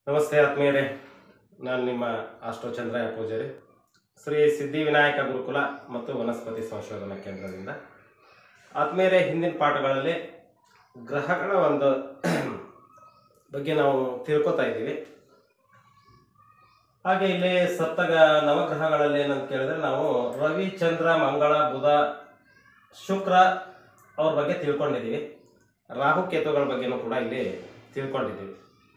ನಮಸ್ತೆ ಆತ್ಮೀಯರೇ ನಾನು ನಿಮ್ಮ ಅಷ್ಟೋಚಂದ್ರಯ್ಯ ಪೂಜಾರಿ ಶ್ರೀ ಸಿದ್ಧಿವಿನಾಯಕ ಗುರುಕುಲ ಮತ್ತು ವನಸ್ಪತಿ ಸಂಶೋಧನಾ ಕೇಂದ್ರದಿಂದ ಆತ್ಮೀಯರೇ ಹಿಂದಿನ ಪಾಠಗಳಲ್ಲಿ ಗ್ರಹಗಳ ಒಂದು ಬಗ್ಗೆ ನಾವು ತಿಳ್ಕೊತಾ ಇದ್ದೀವಿ ಹಾಗೆ ಇಲ್ಲಿ ಸಪ್ತಗ ನವಗ್ರಹಗಳಲ್ಲಿ ಏನಂತ ಕೇಳಿದ್ರೆ ನಾವು ರವಿ ಚಂದ್ರ ಮಂಗಳ ಬುಧ ಶುಕ್ರ ಅವ್ರ ಬಗ್ಗೆ ತಿಳ್ಕೊಂಡಿದ್ದೀವಿ ರಾಹು ಕೇತುಗಳ ಬಗ್ಗೆನೂ ಕೂಡ ಇಲ್ಲಿ ತಿಳ್ಕೊಂಡಿದ್ದೀವಿ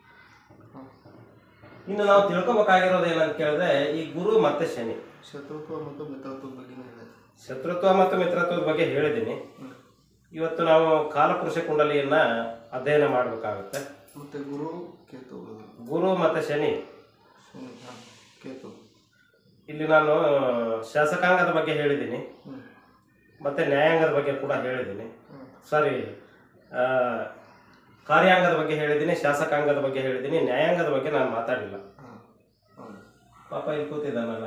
ಇನ್ನು ನಾವು ತಿಳ್ಕೊಬೇಕಾಗಿರೋದು ಏನಂತ ಕೇಳಿದ್ರೆ ಈ ಗುರು ಮತ್ತೆ ಶನಿ ಶತ್ರುತ್ವ ಮತ್ತು ಮಿತ್ರತ್ವದ ಬಗ್ಗೆನೂ ಇದೆ ಶತ್ರುತ್ವ ಮತ್ತು ಮಿತ್ರತ್ವದ ಬಗ್ಗೆ ಹೇಳಿದ್ದೀನಿ ಹ್ಮ್. ಇವತ್ತು ನಾವು ಕಾಲಪುರುಷ ಕುಂಡಲಿಯನ್ನ ಅಧ್ಯಯನ ಮಾಡಬೇಕಾಗುತ್ತೆ ಮತ್ತೆ ಗುರು ಕೇತು ಗುರು ಮತ್ತೆ ಶನಿ ಶನಿ ಹಾ, ಕೇತು ಇಲ್ಲಿ ನಾನು ಶಾಸಕಾಂಗದ ಬಗ್ಗೆ ಹೇಳಿದ್ದೀನಿ ಹ್ಮ್. ಮತ್ತೆ ನ್ಯಾಯಾಂಗದ ಬಗ್ಗೆ ಕೂಡ ಹೇಳಿದ್ದೀನಿ ಹ್ಮ್. ಸಾರಿ ಆ, ಕಾರ್ಯಾಂಗದ ಬಗ್ಗೆ ಹೇಳಿದ್ದೀನಿ ಶಾಸಕಾಂಗದ ಬಗ್ಗೆ ಹೇಳಿದ್ದೀನಿ ನ್ಯಾಯಾಂಗದ ಬಗ್ಗೆ ನಾನು ಮಾತಾಡಿಲ್ಲ ಹಾ, ಹೌದು ಪಾಪ ಇಲ್ಲಿ ಕೂತಿದ್ದಾನಲ್ಲ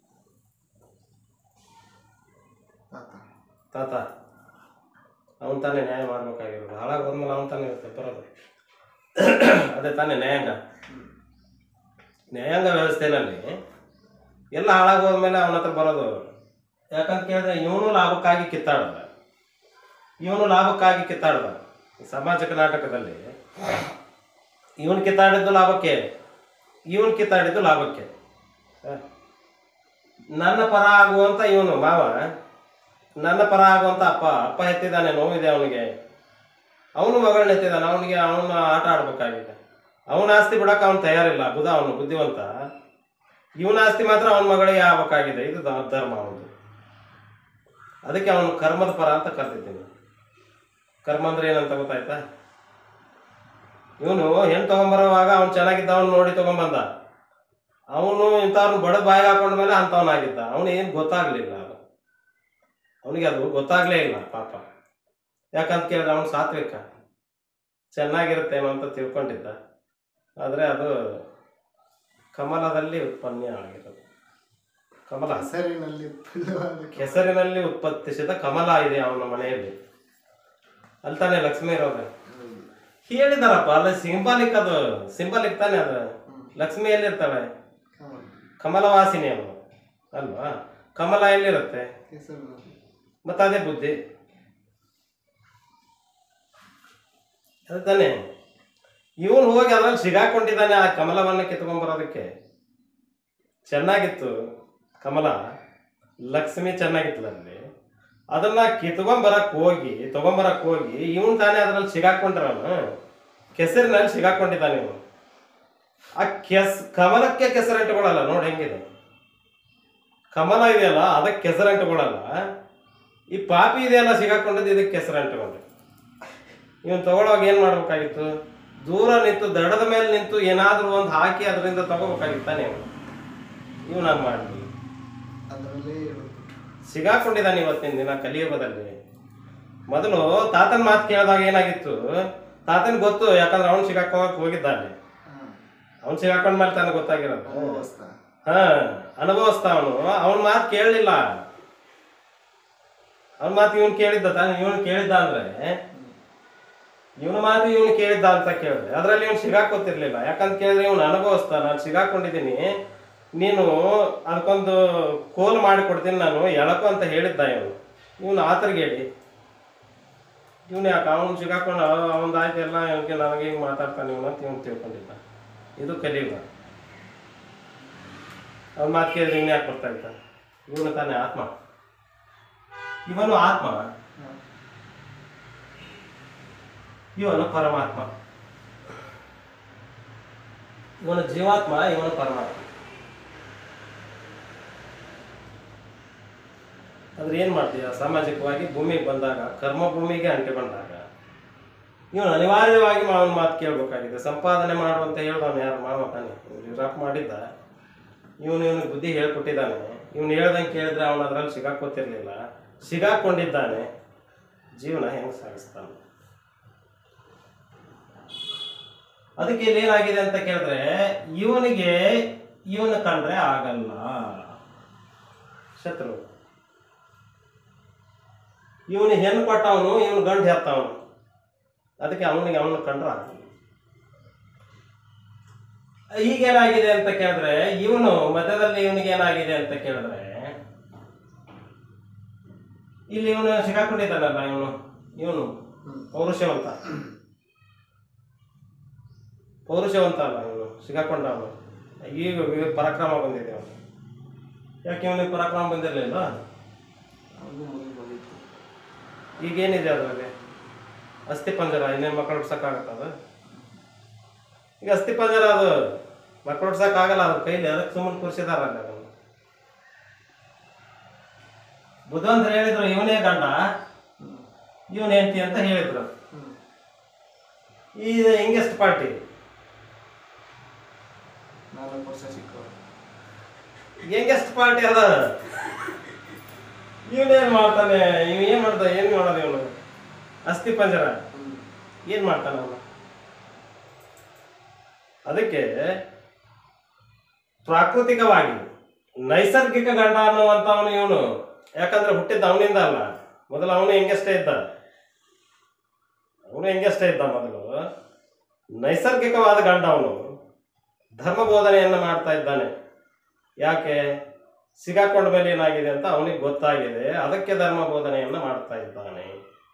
ತಾತ ತಾತ ಅವನ್ ತಾನೇ ನ್ಯಾಯ ಮಾಡ್ಬೇಕಾಗಿರೋದು ಹಾಳಾಗಿ ಹೋದ್ಮೇಲೆ ಅವನ್ ತಾನೇ ಇರುತ್ತೆ ಬರೋದು ಅದೇ ತಾನೇ ನ್ಯಾಯಾಂಗ ನ್ಯಾಯಾಂಗ ವ್ಯವಸ್ಥೆನಲ್ಲಿ ಎಲ್ಲ ಹಾಳಾಗಿ ಹೋದ್ಮೇಲೆ ಅವನ ಹತ್ರ ಬರೋದು ಯಾಕಂತ ಕೇಳಿದ್ರೆ ಇವನು ಲಾಭಕ್ಕಾಗಿ ಕಿತ್ತಾಡ್ದ ಇವನು ಲಾಭಕ್ಕಾಗಿ ಕಿತ್ತಾಡ್ದ ಈ ಸಾಮಾಜಿಕ ನಾಟಕದಲ್ಲಿ ಇವನು ಕಿತ್ತಾಡಿದ್ದು ಲಾಭಕ್ಕೆ ಇವನು ಕಿತ್ತಾಡಿದ್ದು ಲಾಭಕ್ಕೆ ಹ. ನನ್ನ ಪರ ಆಗುವಂತ ಇವನು ಮಾವ ನನ್ನ ಪರ ಆಗುವಂತ ಅಪ್ಪ ಅಪ್ಪ ಎತ್ತಿದ್ದಾನೆ ನೋವಿದೆ ಅವನಿಗೆ ಅವನು ಮಗಳನ್ನ ಎತ್ತಿದ್ದಾನೆ ಅವನಿಗೆ ಅವನ ಆಟ ಆಡ್ಬೇಕಾಗಿದೆ ಅವನ ಆಸ್ತಿ ಬಿಡಕ್ಕೆ ಅವನು ತಯಾರಿಲ್ಲ ಬುಧ ಅವನು ಬುದ್ಧಿವಂತ ಇವನ ಆಸ್ತಿ ಮಾತ್ರ ಅವನ ಮಗಳಿಗೆ ಆಗ್ಬೇಕಾಗಿದೆ ಇದು ದ- ಧರ್ಮ ಅವನು ಅದಕ್ಕೆ ಅವನು ಕರ್ಮದ ಪರ ಅಂತ ಕರ್ತಿದ್ದೀನಿ ಕರ್ಮ ಅಂದ್ರೆ ಏನಂತ ಗೊತ್ತಾಯ್ತಾ ಇವನು ಹೆಣ್ಣು ತಗೊಂಬರುವಾಗ ಅವ್ನು ಚೆನ್ನಾಗಿದ್ದ ಅವ್ನು ನೋಡಿ ತಗೊಂಬಂದ ಅವನು ಇಂಥವ್ರನ್ನ ಬಡದ ಬಾಯಿಗೆ ಹಾಕೊಂಡ ಮೇಲೆ ಅಂಥವನಾಗಿದ್ದ ಅವನು ಏನು ಗೊತ್ತಾಗ್ಲಿಲ್ಲ ಅವನಿಗೆ ಅದು ಗೊತ್ತಾಗ್ಲೇ ಇಲ್ಲ ಪಾಪ ಯಾಕಂತ ಕೇಳಿದ್ರೆ ಅವನು ಸಾತ್ವಿಕ ಚೆನ್ನಾಗಿರುತ್ತೇನೋ ಅಂತ ತಿಳ್ಕೊಂಡಿದ್ದ ಆದರೆ ಅದು ಕಮಲದಲ್ಲಿ ಉತ್ಪನ್ನ ಆಗಿರೋದು ಕಮಲ ಹೆಸರಿನಲ್ಲಿ ಪಿಲ್ಲವಾದ ಹೆಸರಿನಲ್ಲಿ ಉತ್ಪತ್ತಿಸಿದ ಕಮಲ ಇದೆ ಅವನ ಮನೆಯಲ್ಲಿ ಅಲ್ಲಿ ತಾನೇ ಲಕ್ಷ್ಮೀ ಇರೋದು ಹೌದು. ಹೇಳಿದಾರಪ್ಪ ಅಲ್ಲ ಸಿಂಬಾಲಿಕ್ ಅದು ಸಿಂಬಾಲಿಕ್ ತಾನೇ ಅದು ಹ್ಮ್. ಲಕ್ಷ್ಮಿ ಎಲ್ಲಿರ್ತಾಳೆ ಕಮಲ ಕಮಲವಾಸಿನಿ ಅವನು ಅಲ್ವಾ ಕಮಲ ಎಲ್ಲಿರುತ್ತೆ ಹೆಸರಿನಲ್ಲಿ ಮತ್ತೆ ಅದೇ ಬುದ್ಧಿ ಅದು ತಾನೇ ಇವನು ಹೋಗಿ ಅದ್ರಲ್ಲಿ ಸಿಗಾಕೊಂಡಿದ್ದಾನೆ ಆ ಕಮಲವನ್ನ ಕಿತ್ಕೊಂಡ್ಬರೋದಕ್ಕೆ ಚೆನ್ನಾಗಿತ್ತು ಕಮಲ ಲಕ್ಷ್ಮಿ ಚೆನ್ನಾಗಿತ್ತು ಅಲ್ಲಿ ಅದನ್ನ ಕಿತ್ಕೊಂಬರಕ್ ಹೋಗಿ ತಗೊಂಬರಕ್ ಹೋಗಿ ಇವನ್ ತಾನೇ ಅದ್ರಲ್ಲಿ ಸಿಗಾಕೊಂಡ್ರವನು ಕೆಸರಿನಲ್ಲಿ ಸಿಗಾಕೊಂಡಿದ್ದಾನೆ ಇವನು ಆ ಕೆಸ್ ಕಮಲಕ್ಕೆ ಕೆಸರಂಟುಗಳಲ್ಲ ನೋಡಿ ಹೆಂಗಿದೆ ಕಮಲ ಇದೆಯಲ್ಲ ಅದಕ್ಕೆ ಕೆಸರಂಟುಗಳಲ್ಲ ಈ ಪಾಪಿ ಇದೆಯಲ್ಲ ಸಿಗಾಕೊಂಡದ್ದು ಇದಕ್ಕೆ ಕೆಸರಂಟುಗೊಂಡು ಇವನು ತಗೊಳ್ಳೋವಾಗ ಏನು ಮಾಡ್ಬೇಕಾಗಿತ್ತು ದೂರ ನಿಂತು ದಡದ ಮೇಲೆ ನಿಂತು ಏನಾದರೂ ಒಂದು ಹಾಕಿ ಅದರಿಂದ ತಗೋಬೇಕಾಗಿತ್ತಾನೆ ಅವನು ಇವನು ಹಂಗೆ ಮಾಡಲಿ ಅದರಲ್ಲೇ ಇರೋದು ಸಿಗಾಕೊಂಡಿದ್ದಾನೆ ಇವತ್ತಿನ ದಿನ ಕಲಿಯುಗದಲ್ಲಿ ಮೊದಲು ತಾತನ ಮಾತು ಕೇಳಿದಾಗ ಏನಾಗಿತ್ತು ತಾತನ್ ಗೊತ್ತು ಯಾಕಂದ್ರೆ ಅವ್ನು ಸಿಗಾಕೋಕ್ ಹೋಗಿದ್ದಾನೆ ಹಾ. ಅವ್ನು ಸಿಗಾಕೊಂಡ ಮೇಲೆ ತಾನೆ ಗೊತ್ತಾಗಿರೋದು ಅನುಭವಿಸ್ತ. ಹಾ ಅನುಭವಿಸ್ತಾ ಅವನು ಅವನ ಮಾತು ಕೇಳಲಿಲ್ಲ ಅವನ ಮಾತು ಇವನು ಕೇಳಿದ್ದ ತಾನೆ ಇವನು ಕೇಳಿದ್ದ ಅಂದ್ರೆ ಇವನ ಮಾತು ಇವನು ಕೇಳಿದ್ದ ಅಂತ ಕೇಳಿದೆ ಅದರಲ್ಲಿ ಇವನು ಸಿಗಾಕೋತಿರ್ಲಿಲ್ಲ ಯಾಕಂತ ಕೇಳಿದ್ರೆ ಇವನು ಅನುಭವಿಸ್ತಾ ನಾನು ಸಿಗಾಕೊಂಡಿದ್ದೀನಿ ನೀನು ಅದಕ್ಕೊಂದು ಕೋಲ್ ಮಾಡಿ ಕೊಡ್ತೀನಿ ನಾನು ಎಳಕು ಅಂತ ಹೇಳಿದ್ದ ಇವನು ಇವನು ಆತರ್ಗೇಳಿ ಇವನು ಯಾಕೆ ಅವನು ಸಿಗಾಕೊಂಡು ಅವನದು ಆಯ್ತು ಎಲ್ಲ ಇವನಿಗೆ ನನಗೆ ಹಿಂಗೆ ಮಾತಾಡ್ತಾನೆ ಇವನು ಅಂತ ಇವನು ತಿಳ್ಕೊಂಡಿದ್ದ ಇದು ಕಲಿಯುಗ ಅವ್ನ ಮಾತು ಕೇಳಿದ್ರೆ ಇವ್ನು ಯಾಕೆ ಬರ್ತಾ ಇದ್ದ ಇವನು ತಾನೇ ಆತ್ಮ ಇವನು ಆತ್ಮ ಹಾ. ಇವನು ಪರಮಾತ್ಮ ಇವನು ಜೀವಾತ್ಮ ಇವನು ಪರಮಾತ್ಮ ಆದ್ರೆ ಏನ್ ಮಾಡ್ತೀಯ ಸಾಮಾಜಿಕವಾಗಿ ಭೂಮಿಗೆ ಬಂದಾಗ ಕರ್ಮ ಭೂಮಿಗೆ ಅಂಟಿಕೊಂಡಾಗ ಇವನು ಅನಿವಾರ್ಯವಾಗಿ ಮಾವನ ಮಾತು ಕೇಳಬೇಕಾಗಿದೆ ಸಂಪಾದನೆ ಮಾಡುವಂತ ಹೇಳ್ದವನು ಯಾರು ಮಾವ ತಾನೆ ರಪ್ ಮಾಡಿದ್ದ ಇವನು ಇವನಿಗೆ ಬುದ್ಧಿ ಹೇಳ್ಕೊಟ್ಟಿದ್ದಾನೆ ಇವನು ಹೇಳ್ದಂಗೆ ಕೇಳಿದ್ರೆ ಅವನು ಅದರಲ್ಲಿ ಸಿಗಾಕೋತಿರ್ಲಿಲ್ಲ ಸಿಗಾಕೊಂಡಿದ್ದಾನೆ ಜೀವನ ಹೆಂಗೆ ಸಾಗಿಸ್ತಾನೆ ಅದಕ್ಕೆ ಇಲ್ಲಿ ಏನಾಗಿದೆ ಅಂತ ಕೇಳಿದ್ರೆ ಇವನಿಗೆ ಇವನು ಕಂಡ್ರೆ ಆಗಲ್ಲ ಶತ್ರು ಇವನು ಹೆಣ್ಣು ಕೊಟ್ಟವನು ಇವನು ಗಂಡು ಹೆತ್ತವನು ಅದಕ್ಕೆ ಅವನಿಗೆ ಅವನು ಕಂಡ್ರೆ ಆಗಲ್ಲ ಈಗೇನಾಗಿದೆ ಅಂತ ಕೇಳಿದ್ರೆ ಇವನು ಮಧ್ಯದಲ್ಲಿ ಇವನಿಗೆ ಏನಾಗಿದೆ ಅಂತ ಕೇಳಿದ್ರೆ ಇಲ್ಲಿ ಇವನು ಸಿಕ್ಕಾಕೊಂಡಿದ್ದಾನಲ್ಲ ಇವನು ಇವನು ಪೌರುಷವಂತ ಪೌರುಷವಂತ ಅಲ್ಲ ಇವನು ಸಿಕ್ಕಾಕೊಂಡ ಅವನು ಈಗ ವಿ- ಪರಾಕ್ರಮ ಬಂದಿದೆ ಅವನು ಯಾಕೆ ಇವನಿಗೆ ಪರಾಕ್ರಮ ಬಂದಿರಲಿಲ್ಲ ಅವ್ರಿಗೂ ಮೊದಲು ಬಂದಿತ್ತು ಈಗೇನಿದೆ ಅದರಲ್ಲಿ ಅಸ್ಥಿ ಪಂಜರ ಇನ್ನೇನು ಮಕ್ಕಳು ಹುಡ್ಸಕ್ಕಾಗತ್ತದ ಈಗ ಅಸ್ಥಿ ಪಂಜರ ಅದು ಮಕ್ಕಳು ಹುಡ್ಸಕ್ಕಾಗಲ್ಲ ಅದ್ರ ಕೈಲಿ ಅದಕ್ಕೆ ಸುಮ್ಮನೆ ಕೂರಿಸಿದಾರಲ್ಲ ಅದನ್ನು ಬುದ್ಧವಂತರು ಹೇಳಿದ್ರು ಇವನೇ ಗಂಡ ಇವನ್ ಹೆಂಡತಿ ಅಂತ ಹೇಳಿದ್ರು ಹ್ಮ್. ಈ ಯಂಗೆಸ್ಟ್ ಪಾರ್ಟಿ ನಾಲ್ಕು ವರ್ಷ ಚಿಕ್ಕವರು ಯಂಗೆಸ್ಟ್ ಪಾರ್ಟಿ ಅದ ಇವನೇನ್ ಮಾಡ್ತಾನೆ ಇವ್ ಏನ್ ಮಾಡ್ತಾನೆ ಏನ್ ಮಾಡೋದು ಇವನು ಅಸ್ಥಿ ಪಂಜರ ಹ್ಮ್. ಏನ್ ಮಾಡ್ತಾನೆ ಅವನು ಅದಕ್ಕೆ ಪ್ರಾಕೃತಿಕವಾಗಿ ನೈಸರ್ಗಿಕ ಗಂಡ ಅನ್ನುವಂಥವನು ಇವನು ಯಾಕಂದ್ರೆ ಹುಟ್ಟಿದ್ದ ಅವನಿಂದ ಅಲ್ಲ ಮೊದಲು ಅವನು ಹೆಂಗಷ್ಟೇ ಇದ್ದ ಅವನು ಹೆಂಗಷ್ಟೇ ಇದ್ದ ಮೊದಲು ನೈಸರ್ಗಿಕವಾದ ಗಂಡ ಅವನು ಧರ್ಮ ಬೋಧನೆಯನ್ನು ಮಾಡ್ತಾ ಇದ್ದಾನೆ ಯಾಕೆ ಸಿಗಾಕೊಂಡ ಮೇಲೆ ಏನಾಗಿದೆ ಅಂತ ಅವನಿಗೆ ಗೊತ್ತಾಗಿದೆ ಅದಕ್ಕೆ ಧರ್ಮ ಬೋಧನೆಯನ್ನು ಮಾಡ್ತಾ ಇದ್ದಾನೆ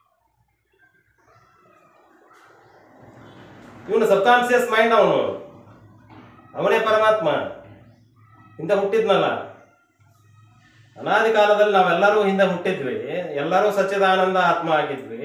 ಇವನು ಸಬ್ಕಾನ್ಸಿಯಸ್ ಮೈಂಡ್ ಅವನು ಅವನೇ ಪರಮಾತ್ಮ ಹಿಂದೆ ಹುಟ್ಟಿದ್ನಲ್ಲ ಅನಾದಿ ಕಾಲದಲ್ಲಿ ನಾವೆಲ್ಲರೂ ಹಿಂದೆ ಹುಟ್ಟಿದ್ವಿ ಎಲ್ಲರೂ ಸಚ್ಚಿದಾನಂದ ಆತ್ಮ ಆಗಿದ್ವಿ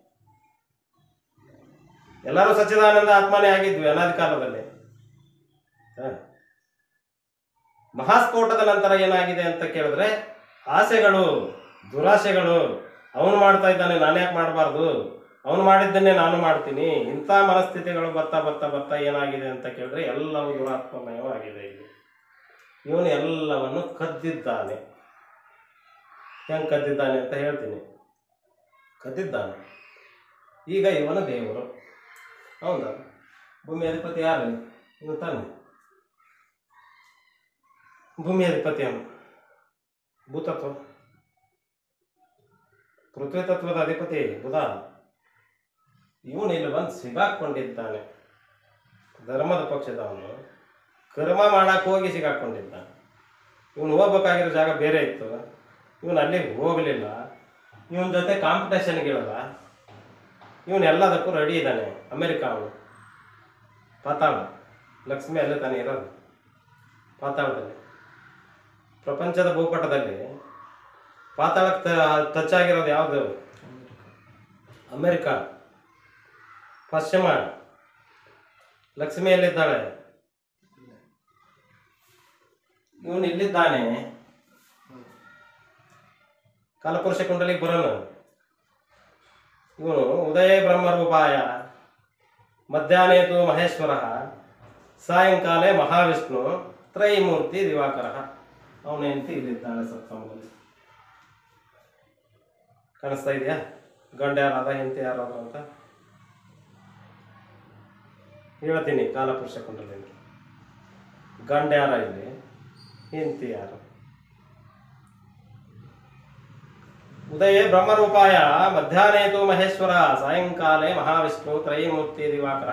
ಎಲ್ಲರೂ ಸಚ್ಚಿದಾನಂದ ಆತ್ಮನೇ ಆಗಿದ್ವಿ ಅನಾದಿ ಕಾಲದಲ್ಲಿ ಹ. ಮಹಾಸ್ಫೋಟದ ನಂತರ ಏನಾಗಿದೆ ಅಂತ ಕೇಳಿದ್ರೆ ಆಸೆಗಳು ದುರಾಸೆಗಳು ಅವನು ಮಾಡ್ತಾ ಇದ್ದಾನೆ ನಾನು ಯಾಕೆ ಮಾಡಬಾರ್ದು ಅವನು ಮಾಡಿದ್ದನ್ನೇ ನಾನು ಮಾಡ್ತೀನಿ ಇಂಥ ಮನಸ್ಥಿತಿಗಳು ಬರ್ತಾ ಬರ್ತಾ ಬರ್ತಾ ಏನಾಗಿದೆ ಅಂತ ಕೇಳಿದ್ರೆ ಎಲ್ಲವೂ ದುರಾತ್ಮಮಯವಾಗಿದೆ ಇಲ್ಲಿ ಇವನು ಎಲ್ಲವನ್ನು ಕದ್ದಿದ್ದಾನೆ ಹೆಂಗೆ ಕದ್ದಿದ್ದಾನೆ ಅಂತ ಹೇಳ್ತೀನಿ ಕದ್ದಿದ್ದಾನೆ ಈಗ ಇವನ ದೇವರು ಹೌದಾ ಭೂಮಿ ಅಧಿಪತಿ ಯಾರು ಇವನು ತಾನೆ ಭೂಮಿ ಅಧಿಪತಿ ಅವನು ಭೂತತ್ವ ಪೃಥ್ವಿ ತತ್ವದ ಅಧಿಪತಿ ಬುಧ ಇವನು ಇಲ್ಲಿ ಬಂದು ಸಿಗಾಕೊಂಡಿದ್ದಾನೆ ಧರ್ಮದ ಪಕ್ಷದವನು ಕರ್ಮ ಮಾಡಕ್ಕೆ ಹೋಗಿ ಸಿಗಾಕೊಂಡಿದ್ದ ಇವನು ಹೋಗ್ಬೇಕಾಗಿರೋ ಜಾಗ ಬೇರೆ ಇತ್ತು ಇವನು ಅಲ್ಲಿಗೆ ಹೋಗಲಿಲ್ಲ ಇವನ ಜೊತೆ ಕಾಂಪಿಟೇಷನ್ಗೆ ಇಳದ ಇವನು ಎಲ್ಲದಕ್ಕೂ ರೆಡಿ ಇದ್ದಾನೆ ಅಮೆರಿಕ ಅವನು ಪಾತಾಳ ಲಕ್ಷ್ಮಿ ಅಲ್ಲೇ ತಾನೇ ಇರೋದು ಪಾತಾಳದಲ್ಲಿ ಪ್ರಪಂಚದ ಭೂಪಟದಲ್ಲಿ ಪಾತಾಳಕ್ಕೆ ಟಚ್ ಆಗಿರೋದು ಯಾವುದು ಅಮೆರಿಕ ಪಶ್ಚಿಮ ಲಕ್ಷ್ಮಿ ಎಲ್ಲಿದ್ದಾಳೆ ಇವನು ಇಲ್ಲಿದ್ದಾನೆ ಕಾಲಪುರುಷ ಕುಂಡಲಿಗೆ ಬರೋನು ಇವನು ಉದಯ ಬ್ರಹ್ಮರೂಪಾಯ ಮಧ್ಯಾಹ್ನೇತು ಮಹೇಶ್ವರ ಸಾಯಂಕಾಲೇ ಮಹಾವಿಷ್ಣು ತ್ರೈಮೂರ್ತಿ ದಿವಾಕರ ಅವನ ಹೆಂಡತಿ ಇಲ್ಲಿದ್ದಾಳೆ ಸಪ್ತಮದಲ್ಲಿ ಕಾಣಿಸ್ತಾ ಇದೆಯಾ ಗಂಡ ಯಾರಾದ ಹೆಂಡತಿ ಯಾರಾದ ಅಂತ ಹೇಳ್ತೀನಿ ಕಾಲಪುರುಷ ಕುಂಡಲಿಂದ ಗಂಡ ಯಾರ ಇಲ್ಲಿ ಹೆಂಡತಿ ಯಾರು ಉದಯೇ ಬ್ರಹ್ಮರೂಪಾಯ ಮಧ್ಯಾಹ್ನೇತು ಮಹೇಶ್ವರ ಸಾಯಂಕಾಲೇ ಮಹಾವಿಷ್ಣು ತ್ರಯಮೂರ್ತಿ ದಿವಾಕರ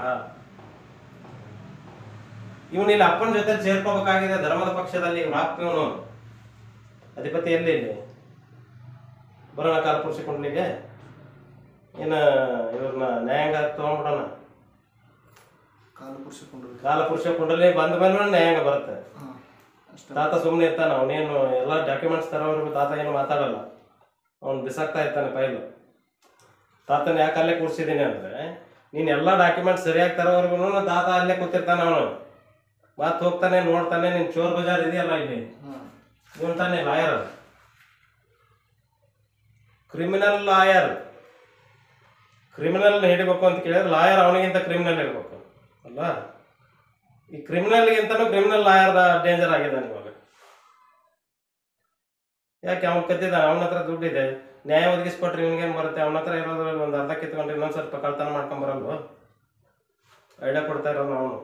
ಇವನಿಲ್ಲಿ ಅಪ್ಪನ ಜೊತೆ ಸೇರ್ಕೋಬೇಕಾಗಿದೆ ಧರ್ಮದ ಪಕ್ಷದಲ್ಲಿ ಇವನು ಅಧಿಪತಿ ಎಲ್ಲಿ ಇಲ್ಲಿ ಬರೋಣ ಕಾಲಪುರುಷ ಕುಂಡ್ಲಿಗೆ ಏನ ಇವ್ರನ್ನ ನ್ಯಾಯಾಂಗ ತಗೊಂಡ್ಬಿಡೋಣ ಕಾಲು ಪುರುಷಕೊಂಡ್ರು ಕಾಲಪುರುಷ ಕುಂಡಲಿ ಬಂದ ಮೇಲೆ ನ್ಯಾಯಾಂಗ ಬರುತ್ತೆ ಹಾಂ ಅಷ್ಟೇ ತಾತ ಸುಮ್ಮನೆ ಇರ್ತಾನ ಅವನೇನು ಎಲ್ಲ ಡಾಕ್ಯುಮೆಂಟ್ಸ್ ತರೋವರೆಗೂ ತಾತ ಏನು ಮಾತಾಡಲ್ಲ ಅವ್ನು ಬಿಸಾಕ್ತಾ ಇರ್ತಾನೆ ಫೈಲು ತಾತನ ಯಾಕೆ ಅಲ್ಲೇ ಕೂರ್ಸಿದ್ದೀನಿ ಅಂದ್ರೆ ನೀನು ಎಲ್ಲ ಡಾಕ್ಯುಮೆಂಟ್ಸ್ ಸರಿಯಾಗಿ ತರೋವರೆಗೂ ತಾತ ಅಲ್ಲೇ ಕೂತಿರ್ತಾನೆ ಅವನು ಮಾತು ಹೋಗ್ತಾನೆ ನೋಡ್ತಾನೆ ನೀನು ಚೋರ್ ಬಜಾರ್ ಇದೆಯಲ್ಲ ಇಲ್ಲಿ ಹಾಂ ಇವನು ತಾನೆ ಲಾಯರ್ ಕ್ರಿಮಿನಲ್ ಲಾಯರ್ ಕ್ರಿಮಿನಲ್ ಹಿಡಿಬೇಕು ಅಂತ ಕೇಳಿದ್ರೆ ಲಾಯರ್ ಅವನಿಗಿಂತ ಕ್ರಿಮಿನಲ್ ಇರಬೇಕು ಅಲ್ಲ ಈ ಕ್ರಿಮಿನಲ್ಗಿಂತನೂ ಕ್ರಿಮಿನಲ್ ಲಾಯರ್ ಡೇಂಜರ್ ಆಗಿದ್ದಾನೆ ಇವಾಗ ಯಾಕೆ ಅವ್ನು ಕದ್ದಿದ್ದಾನೆ ಅವನ ಹತ್ರ ದುಡ್ಡಿದೆ ನ್ಯಾಯ ಒದಗಿಸ್ಕೊಟ್ರೆ ಇವನಿಗೇನು ಬರುತ್ತೆ ಅವನ ಹತ್ರ ಇರೋದು ಒಂದು ಅರ್ಧ ಕಿತ್ಕೊಂಡ್ರೆ ಇನ್ನೊಂದು ಸ್ವಲ್ಪ ಕಳ್ತನ ಮಾಡ್ಕೊಂಡ್ ಬರಲ್ವ ಐಡಿಯಾ ಕೊಡ್ತಾ ಇರೋನು ಅವನು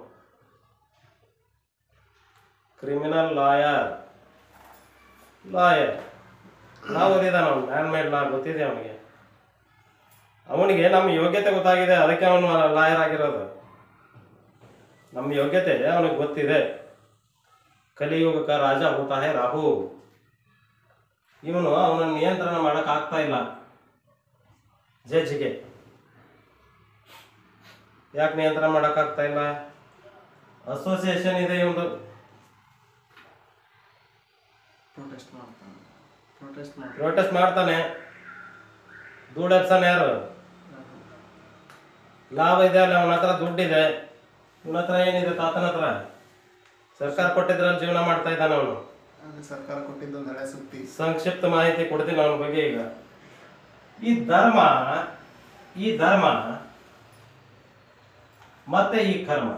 ಕ್ರಿಮಿನಲ್ ಲಾಯರ್ ಲಾಯರ್ ನಾವು ಓದಿದಾನ ಅವನು ಮ್ಯಾನ್ ಮೇಡ್ ಲಾ ಗೊತ್ತಿದೆ ಅವನಿಗೆ ಅವನಿಗೆ ನಮ್ಮ ಯೋಗ್ಯತೆ ಗೊತ್ತಾಗಿದೆ ಅದಕ್ಕೆ ಅವನು ಲಾಯರ್ ಆಗಿರೋದು ನಮ್ಮ ಯೋಗ್ಯತೆ ಅವನಿಗೆ ಗೊತ್ತಿದೆ ಕಲಿಯುಗಕ ರಾಜ ಹೋತಾ ಹೇ ರಾಹು ಇವನು ಅವನ ನಿಯಂತ್ರಣ ಮಾಡಕ್ ಆಗ್ತಾ ಇಲ್ಲ ಜಡ್ಜ್ಗೆ ಯಾಕೆ ನಿಯಂತ್ರಣ ಮಾಡಕ್ ಆಗ್ತಾ ಇಲ್ಲ ಅಸೋಸಿಯೇಷನ್ ಇದೆ ಇವನು ಪ್ರೊಟೆಸ್ಟ್ ಮಾಡ್ತಾನೆ ಪ್ರೊಟೆಸ್ಟ್ ಮಾಡಿ ಪ್ರೊಟೆಸ್ಟ್ ಮಾಡ್ತಾನೆ ದುಡ್ಡು ಯಾರು ಲಾಭ ಇದೆ ಅಲ್ಲ ಅವನ ಹತ್ರ ದುಡ್ಡಿದೆ ಇವನ ಹತ್ರ ಏನಿದೆ ತಾತನ ಹತ್ರ ಸರ್ಕಾರ ಕೊಟ್ಟಿದ್ರಲ್ಲಿ ಜೀವನ ಮಾಡ್ತಾ ಇದ್ದಾನೆ ಅವನು ಅದು ಸರ್ಕಾರ ಕೊಟ್ಟಿದ್ದು ಒಂದು ಹಳೆ ಸುದ್ದಿ ಸಂಕ್ಷಿಪ್ತ ಮಾಹಿತಿ ಕೊಡ್ತೀನಿ ಅವನ ಬಗ್ಗೆ ಈಗ ಈ ಧರ್ಮ ಈ ಧರ್ಮ ಮತ್ತೆ ಈ ಕರ್ಮ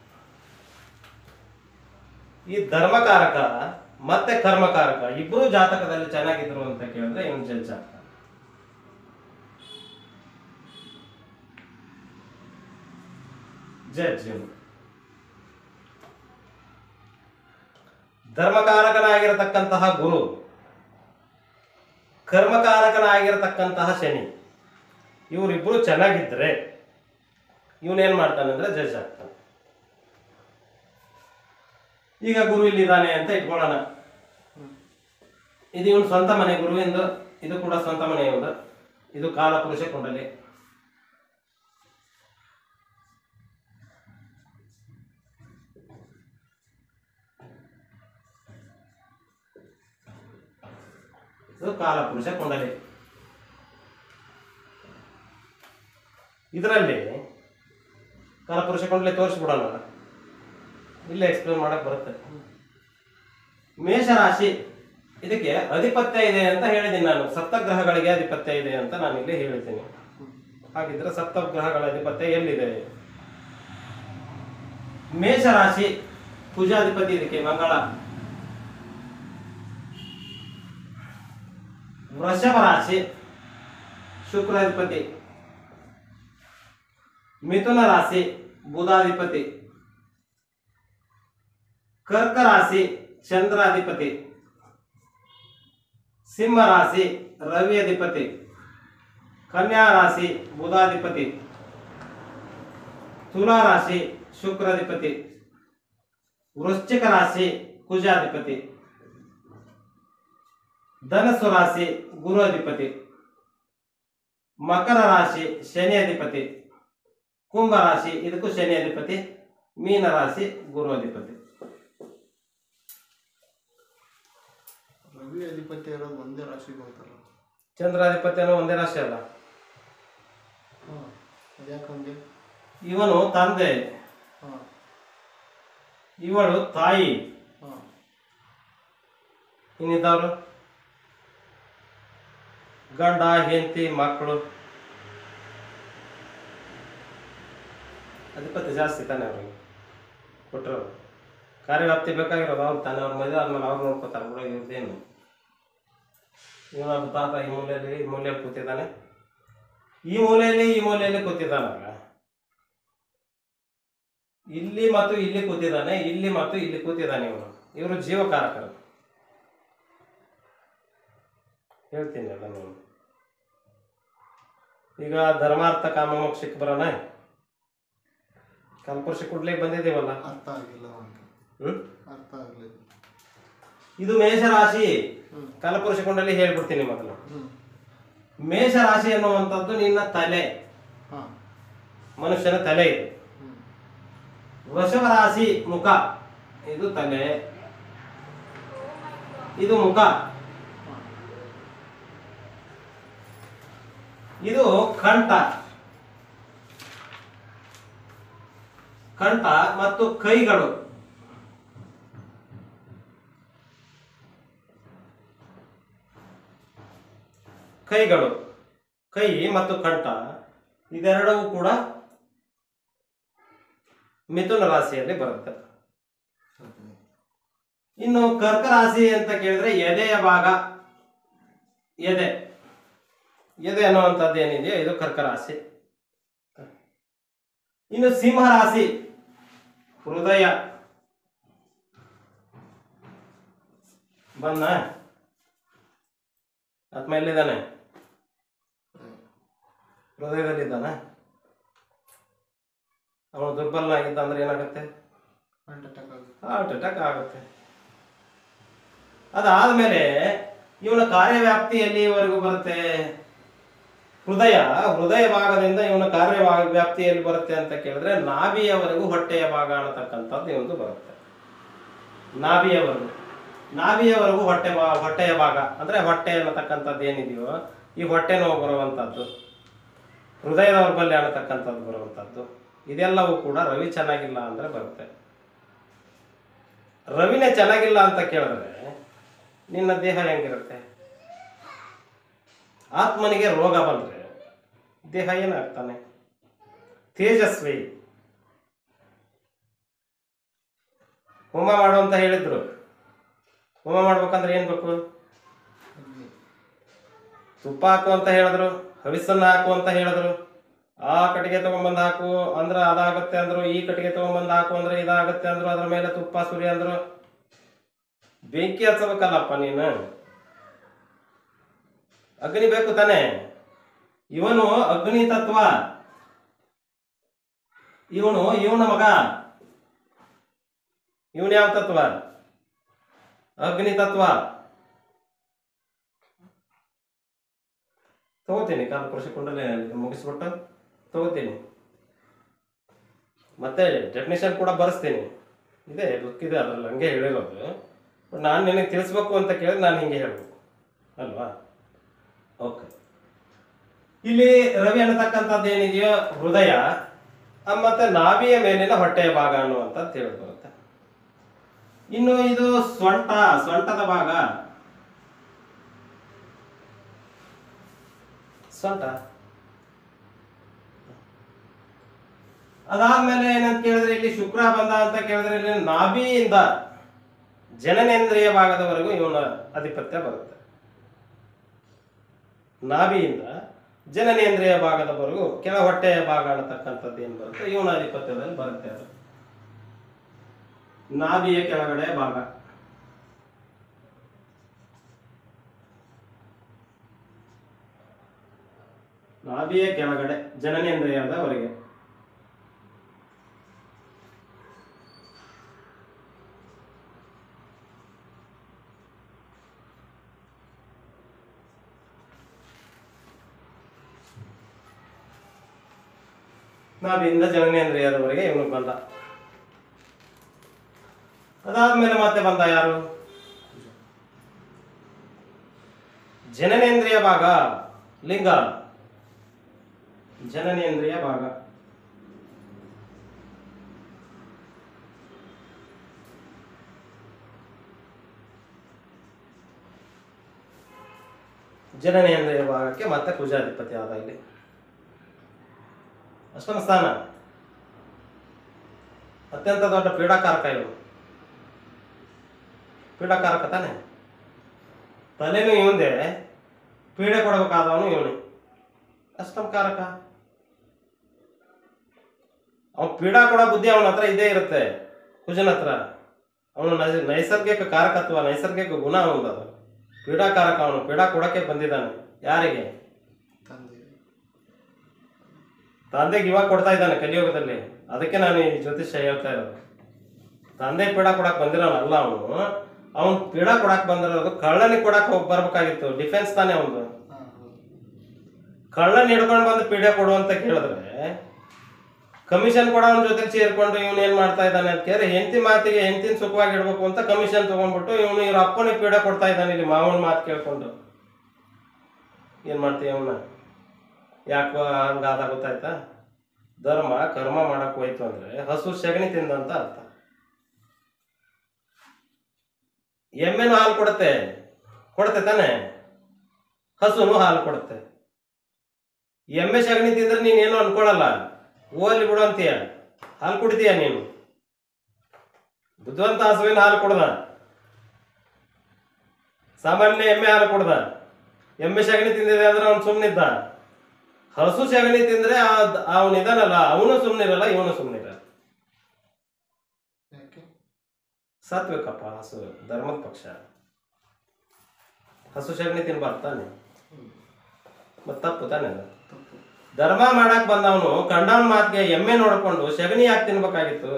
ಈ ಧರ್ಮಕಾರಕ ಮತ್ತೆ ಕರ್ಮಕಾರಕ ಇಬ್ರು ಜಾತಕದಲ್ಲಿ ಚೆನ್ನಾಗಿದ್ರು ಅಂತ ಕೇಳಿದ್ರೆ ಇವನು ಜಡ್ಜ್ ಆಗ್ತಾನೆ ಜಡ್ಜ್ ಇವನು ಧರ್ಮಕಾರಕನಾಗಿರತಕ್ಕಂತಹ ಗುರು ಕರ್ಮಕಾರಕನಾಗಿರತಕ್ಕಂತಹ ಶನಿ ಇವರಿಬ್ರು ಚೆನ್ನಾಗಿದ್ರೆ ಇವನೇನ್ ಮಾಡ್ತಾನೆ ಅಂದ್ರೆ ಜಡ್ಜ್ ಆಗ್ತಾನೆ ಈಗ ಗುರು ಇಲ್ಲಿದ್ದಾನೆ ಅಂತ ಇಟ್ಕೊಳ್ಳೋಣ ಇದು ಇವನ್ ಸ್ವಂತ ಮನೆ ಗುರುವಿಂದು ಇದು ಕೂಡ ಸ್ವಂತ ಮನೆ ಇವಂದು ಇದು ಕಾಲ ಪುರುಷ ಕುಂಡಲಿ ಇದು ಕಾಲ ಪುರುಷ ಕುಂಡಲಿ ಇದರಲ್ಲಿ ಕಾಲಪುರುಷ ಕುಂಡಲಿ ತೋರಿಸ್ಬಿಡೋಣ ಇಲ್ಲೇ ಎಕ್ಸ್ಪ್ಲೇನ್ ಮಾಡಕ್ ಬರುತ್ತೆ ಮೇಷರಾಶಿ ಇದಕ್ಕೆ ಅಧಿಪತ್ಯ ಇದೆ ಅಂತ ಹೇಳಿದ್ದೀನಿ ನಾನು ಸಪ್ತಗ್ರಹಗಳಿಗೆ ಅಧಿಪತ್ಯ ಇದೆ ಅಂತ ನಾನು ಇಲ್ಲಿ ಹೇಳಿದ್ದೀನಿ ಹಾಗಿದ್ರೆ ಸಪ್ತಗ್ರಹಗಳ ಅಧಿಪತ್ಯ ಎಲ್ಲಿದೆ ಮೇಷರಾಶಿ ಪೂಜಾಧಿಪತಿ ಇದಕ್ಕೆ ಮಂಗಳ ವೃಷಭ ರಾಶಿ ಶುಕ್ರಾಧಿಪತಿ ಮಿಥುನ ರಾಶಿ ಬುಧಾಧಿಪತಿ ಕರ್ಕ ರಾಶಿ ಚಂದ್ರಾಧಿಪತಿ ಸಿಂಹ ರಾಶಿ ರವಿ ಅಧಿಪತಿ ಕನ್ಯಾ ರಾಶಿ ಬುಧಾಧಿಪತಿ ತುಲಾ ರಾಶಿ ಶುಕ್ರಾಧಿಪತಿ ವೃಶ್ಚಿಕ ರಾಶಿ ಕುಜಾಧಿಪತಿ ಧನಸ್ಸು ರಾಶಿ ಗುರು ಅಧಿಪತಿ ಮಕರ ರಾಶಿ ಶನಿ ಅಧಿಪತಿ ಕುಂಭ ರಾಶಿ ಇದಕ್ಕೂ ಶನಿ ಅಧಿಪತಿ ಮೀನ ರಾಶಿ ಗುರು ಅಧಿಪತಿ ರವಿ ಅಧಿಪತಿ ಇರೋದು ಒಂದೇ ರಾಶಿಗೆ ಹೋಗ್ತಾರಲ್ಲ ಚಂದ್ರಾಧಿಪತಿಯನ್ನು ಒಂದೇ ರಾಶಿ ಅಲ್ಲ ಹಾಂ ಅದ್ಯಾಕೆ ಹಂಗೆ ಇವನು ತಂದೆ ಹಾಂ ಇವಳು ತಾಯಿ ಹಾಂ ಇನ್ನಿದ್ದವರು ಗಂಡ ಹೆಂಡತಿ ಮಕ್ಕಳು ಅಧಿಪತಿ ಜಾಸ್ತಿ ತಾನೆ ಅವ್ರಿಗೆ ಕೊಟ್ಟರು ಕಾರ್ಯವ್ಯಾಪ್ತಿ ಬೇಕಾಗಿರೋದು ಅವ್ರು ತಾನೆ ಅವ್ರ ಮದುವೆ ಆದ್ಮೇಲೆ ಅವ್ರು ನೋಡ್ಕೋತಾರೆ ಬಿಡ ಇವ್ರದ್ದೇನು ಇವನೊಬ್ಬ ತಾತ ಈ ಮೂಲೆಯಲ್ಲಿ ಈ ಮೂಲೆಯಲ್ಲಿ ಕೂತಿದ್ದಾನೆ ಈ ಮೂಲೆಯಲ್ಲಿ ಈ ಮೂಲೆಯಲ್ಲಿ ಕೂತಿದ್ದಾನಲ್ಲ ಇಲ್ಲಿ ಮತ್ತು ಇಲ್ಲಿ ಕೂತಿದ್ದಾನೆ ಇಲ್ಲಿ ಮತ್ತು ಇಲ್ಲಿ ಕೂತಿದ್ದಾನೆ ಇವನು ಇವರು ಜೀವಕಾರಕರು ಹೇಳ್ತೀನಿ ಎಲ್ಲ ನಾನು ಈಗ ಧರ್ಮಾರ್ಥ ಕಾಮ ಮೋಕ್ಷಕ್ಕೆ ಬರೋಣ ಕಲ್ಪುರುಷ ಕೊಡ್ಲಿಕ್ಕೆ ಬಂದಿದ್ದೀವಲ್ಲ ಅರ್ಥ ಆಗಿಲ್ಲ ನನಗೆ ಹ್ಮ್ ಅರ್ಥ ಆಗಲಿಲ್ಲ ಇದು ಮೇಷರಾಶಿ ಹ್ಞೂ ಕಲಪುರುಷ ಕುಂಡಲಿ ಹೇಳ್ಬಿಡ್ತೀನಿ ಮೊದಲು ಹ್ಞೂ ಮೇಷರಾಶಿ ಅನ್ನುವಂಥದ್ದು ನಿನ್ನ ತಲೆ ಹಾಂ ಮನುಷ್ಯನ ತಲೆ ಇದು ಹ್ಞೂ ವೃಷಭ ರಾಶಿ ಮುಖ ಇದು ತಲೆ ಇದು ಮುಖ ಹಾಂ ಇದು ಕಂಠ ಕಂಠ ಮತ್ತು ಕೈಗಳು ಕೈಗಳು ಕೈ ಮತ್ತು ಕಂಠ ಇದೆರಡೂ ಕೂಡ ಮಿಥುನ ರಾಶಿಯಲ್ಲಿ ಬರುತ್ತೆ ಓಕೆ ಇನ್ನು ಕರ್ಕ ರಾಶಿ ಅಂತ ಕೇಳಿದ್ರೆ ಎದೆಯ ಭಾಗ ಎದೆ ಎದೆ ಅನ್ನುವಂಥದ್ದು ಏನಿದೆಯೋ ಇದು ಕರ್ಕ ರಾಶಿ ಇನ್ನು ಸಿಂಹ ರಾಶಿ ಹೃದಯ ಬಂದ ಆತ್ಮ ಎಲ್ಲಿದ್ದಾನೆ ಹೃದಯದಲ್ಲಿದ್ದಾನೆ ಅವನು ದುರ್ಬಲನಾಗಿದ್ದ ಅಂದ್ರೆ ಏನಾಗುತ್ತೆ ಹಾರ್ಟ್ ಅಟ್ಯಾಕ್ ಆಗುತ್ತೆ ಹಾರ್ಟ್ ಅಟ್ಯಾಕ್ ಆಗುತ್ತೆ ಅದಾದ್ಮೇಲೆ ಇವನ ಕಾರ್ಯವ್ಯಾಪ್ತಿ ಎಲ್ಲಿವರೆಗೂ ಬರುತ್ತೆ ಹೃದಯ ಹೃದಯ ಭಾಗದಿಂದ ಇವನ ಕಾರ್ಯ ವ್ಯಾಪ್ತಿ ಎಲ್ಲಿ ಬರುತ್ತೆ ಅಂತ ಕೇಳಿದ್ರೆ ನಾಭಿಯವರೆಗೂ ಹೊಟ್ಟೆಯ ಭಾಗ ಅನ್ನತಕ್ಕಂಥದ್ದು ಇವನು ಬರುತ್ತೆ ನಾಭಿಯವರೆಗೂ ನಾಭಿಯವರೆಗೂ ಹೊಟ್ಟೆ ಬಾ ಹೊಟ್ಟೆಯ ಭಾಗ ಅಂದ್ರೆ ಹೊಟ್ಟೆ ಅನ್ನತಕ್ಕಂಥದ್ದು ಏನಿದೆಯೋ ಈ ಹೊಟ್ಟೆ ನೋವು ಬರುವಂಥದ್ದು ಹೃದಯದ ದೌರ್ಬಲ್ಯ ಅನ್ನತಕ್ಕಂಥದ್ದು ಬರುವಂಥದ್ದು ಇದೆಲ್ಲವೂ ಕೂಡ ರವಿ ಚೆನ್ನಾಗಿಲ್ಲ ಅಂದ್ರೆ ಬರುತ್ತೆ ರವಿನೇ ಚೆನ್ನಾಗಿಲ್ಲ ಅಂತ ಕೇಳಿದ್ರೆ ನಿನ್ನ ದೇಹ ಹೆಂಗಿರುತ್ತೆ ಆತ್ಮನಿಗೆ ರೋಗ ಬಂದ್ರೆ ದೇಹ ಏನಾಗ್ತಾನೆ ತೇಜಸ್ವಿ ಹೋಮ ಮಾಡು ಅಂತ ಹೇಳಿದ್ರು ಹೋಮ ಮಾಡ್ಬೇಕಂದ್ರೆ ಏನ್ ಬೇಕು ಅಗ್ನಿ ತುಪ್ಪ ಹಾಕು ಅಂತ ಹೇಳಿದ್ರು ಹವಿಸನ್ನ ಹಾಕು ಅಂತ ಹೇಳಿದ್ರು ಆ ಕಟ್ಟಿಗೆ ತಗೊಂಬಂದ್ ಹಾಕು ಅಂದ್ರ ಅದಾಗತ್ತೆ ಅಂದ್ರು ಈ ಕಟ್ಟಿಗೆ ತಗೊಂಬಂದ್ ಹಾಕು ಅಂದ್ರೆ ಇದಾಗತ್ತೆ ಅಂದ್ರು ಅದ್ರ ಮೇಲೆ ತುಪ್ಪ ಸುರಿ ಅಂದ್ರು ಬೆಂಕಿ ಹಚ್ಚಬೇಕಲ್ಲಪ್ಪ ನೀನು ಅಗ್ನಿ ಬೇಕು ತಾನೆ ಇವನು ಅಗ್ನಿ ತತ್ವ ಇವನು ಇವನ ಮಗ ಇವನ್ ಯಾವ ತತ್ವ ಅಗ್ನಿ ತತ್ವ ತಗೋತೀನಿ ಕಾಲ ಕೃಷಿ ಕುಂಡಲಿ ಮುಗಿಸ್ಬಿಟ್ಟು ತಗೋತೀನಿ ಮತ್ತೆ ಡೆಫಿನೇಷನ್ ಕೂಡ ಬರೆಸ್ತೀನಿ ಇದೆ ಬುಕ್ ಇದೆ ಅದ್ರಲ್ಲಿ ಹಂಗೆ ಹೇಳಿರೋದು ಬಟ್ ನಾನು ನಿನಗೆ ತಿಳಿಸ್ಬೇಕು ಅಂತ ಕೇಳಿದ್ರೆ ನಾನು ಹಿಂಗೆ ಹೇಳ್ಬೇಕು ಅಲ್ವಾ ಓಕೆ ಇಲ್ಲಿ ರವಿ ಅನ್ನತಕ್ಕಂಥದ್ದು ಏನಿದೆಯೋ ಹೃದಯ ಆ, ಮತ್ತೆ ನಾಭಿಯ ಮೇಲಿನ ಹೊಟ್ಟೆಯ ಭಾಗ ಅನ್ನುವಂಥದ್ದು ತಿಳಿದು ಬರುತ್ತೆ ಇನ್ನು ಇದು ಸೊಂಟ ಸೊಂಟದ ಭಾಗ ಸೊಂಟ ಅದಾದ್ಮೇಲೆ ಏನಂತ ಕೇಳಿದ್ರೆ ಇಲ್ಲಿ ಶುಕ್ರ ಬಂದ ಅಂತ ಕೇಳಿದ್ರೆ ಇಲ್ಲಿ ನಾಭಿಯಿಂದ ಜನನೇಂದ್ರಿಯ ಭಾಗದವರೆಗೂ ಇವನ ಆಧಿಪತ್ಯ ಬರುತ್ತೆ ನಾಭಿಯಿಂದ ಜನನೇಂದ್ರಿಯ ಭಾಗದವರೆಗೂ ಕೆಳ ಹೊಟ್ಟೆಯ ಭಾಗ ಅನ್ನತಕ್ಕಂಥದ್ದು ಏನು ಬರುತ್ತೆ ಇವನ ಆಧಿಪತ್ಯದಲ್ಲಿ ಬರುತ್ತೆ ಅದು ನಾಭಿಯ ಕೆಳಗಡೆ ಭಾಗ ನಾಭಿಯ ಕೆಳಗಡೆ ಜನನೇಂದ್ರಿಯದವರೆಗೆ ನಾಭಿಯಿಂದ ಜನನೇಂದ್ರಿಯದವರೆಗೆ ಇವನು ಬಂದ ಅದಾದ್ಮೇಲೆ ಮತ್ತೆ ಬಂದ ಯಾರು ಜನನೇಂದ್ರಿಯ ಭಾಗ ಲಿಂಗ ಜನನೇಂದ್ರಿಯ ಭಾಗ ಜನನೇಂದ್ರಿಯ ಭಾಗಕ್ಕೆ ಮತ್ತೆ ಕುಜಾಧಿಪತಿ ಆದ ಇಲ್ಲಿ ಅಷ್ಟಮ ಸ್ಥಾನ ಅತ್ಯಂತ ದೊಡ್ಡ ಪೀಡಾಕಾರಕ ಇವರು ಪೀಡಾಕಾರಕ ತಾನೆ ತಲೆನೂ ಇವಂದೆ ಪೀಡೆ ಕೊಡಬೇಕಾದವನು ಇವನು ಅಷ್ಟಮ ಕಾರಕ ಅವನ್ ಪೀಡಾ ಕೊಡೋ ಬುದ್ಧಿ ಅವನ ಹತ್ರ ಇದ್ದೇ ಇರುತ್ತೆ ಕುಜನ ಹತ್ರ ಅವನು ನೈ- ನೈಸರ್ಗಿಕ ಕಾರಕತ್ವ ನೈಸರ್ಗಿಕ ಗುಣ ಅವನದು ಅದು ಪೀಡಾಕಾರಕ ಅವನು ಪೀಡಾ ಕೊಡಕ್ಕೆ ಬಂದಿದ್ದಾನೆ ಯಾರಿಗೆ ತಂದೆ ತಂದೆಗೆ ಇವಾಗ ಕೊಡ್ತಾ ಇದ್ದಾನೆ ಕಲಿಯುಗದಲ್ಲಿ ಅದಕ್ಕೆ ನಾನು ಈ ಜ್ಯೋತಿಷ್ಯ ಹೇಳ್ತಾ ಇರೋದು ತಂದೆ ಪೀಡ ಕೊಡಕ್ ಬಂದಿರೋನು ಅಲ್ಲ ಅವನು ಅವನು ಪೀಡ ಕೊಡಕ್ ಬಂದಿರೋದು ಕಳ್ಳನಿಗೆ ಕೊಡಕ್ ಹೋಗಿ ಬರ್ಬೇಕಾಗಿತ್ತು ಡಿಫೆನ್ಸ್ ತಾನೇ ಅವನು ಹಾಂ ಹೌದು ಕಳ್ಳನ್ ಹಿಡ್ಕೊಂಡು ಬಂದು ಪೀಡೆ ಕೊಡು ಅಂತ ಕೇಳಿದ್ರೆ ಕಮಿಷನ್ ಕೊಡೋನ ಜೊತೆ ಸೇರ್ಕೊಂಡು ಇವನು ಏನ್ ಮಾಡ್ತಾ ಇದ್ದಾನೆ ಅಂತ ಕೇಳಿದ್ರೆ ಹೆಂಡತಿ ಮಾತಿಗೆ ಹೆಂಡತಿನ ಸುಖವಾಗಿ ಇಡ್ಬೇಕು ಅಂತ ಕಮಿಷನ್ ತಗೊಂಡ್ಬಿಟ್ಟು ಇವನು ಇವ್ರ ಅಪ್ಪನಿಗೆ ಪೀಡೆ ಕೊಡ್ತಾ ಇದ್ದಾನೆ ಇಲ್ಲಿ ಮಾವನ ಮಾತು ಕೇಳ್ಕೊಂಡು ಏನ್ ಮಾಡ್ತೀಯ ಅವನ್ನ ಯಾಕೋ ಹಂಗಾದ ಗೊತ್ತಾಯ್ತಾ ಧರ್ಮ ಕರ್ಮ ಮಾಡಕ್ ಹೋಯ್ತು ಅಂದ್ರೆ ಹಸು ಸಗಣಿ ತಿಂದಂತ ಅರ್ಥ ಎಮ್ಮೆನೂ ಹಾಲು ಕೊಡುತ್ತೆ ಕೊಡುತ್ತೆ ತಾನೆ ಹಸುನು ಹಾಲು ಕೊಡುತ್ತೆ ಎಮ್ಮೆ ಸಗಣಿ ತಿಂದ್ರೆ ನೀನೇನು ಅನ್ಕೊಳಲ್ಲ ಓಲಿ ಬಿಡು ಅಂತೀಯ ಹಾಲು ಕುಡಿತೀಯ ನೀನು ಬುದ್ಧಿವಂತ ಹಸುವಿನ ಹಾಲು ಕುಡ್ದ ಸಾಮಾನ್ಯ ಎಮ್ಮೆ ಹಾಲು ಕುಡ್ದ ಎಮ್ಮೆ ಸಗಣಿ ತಿಂದಿದೆ ಅಂದ್ರೆ ಅವ್ನು ಸುಮ್ಮನಿದ್ದ ಹಸು ಸಗಣಿ ತಿಂದ್ರೆ ಅವನು ಇದಾನಲ್ಲ ಅವನು ಸುಮ್ಮನಿರಲ್ಲ ಇವನು ಸುಮ್ಮನಿರಲ್ಲ ಯಾಕೆ ಸಾತ್ವಿಕಪ್ಪ ಹಸು ಧರ್ಮದ ಪಕ್ಷ ಹಸು ಸಗಣಿ ತಿನ್ಬಾರ್ದು ತಾನೆ ಹೌದು ಮತ್ತೆ ತಪ್ಪು ತಾನೆ ಅದು ತಪ್ಪು ಧರ್ಮ ಮಾಡಕ್ ಬಂದವನು ಕಂಡವನ ಮಾತಿಗೆ ಎಮ್ಮೆ ನೋಡ್ಕೊಂಡು ಸಗಣಿ ಯಾಕೆ ತಿನ್ಬೇಕಾಗಿತ್ತು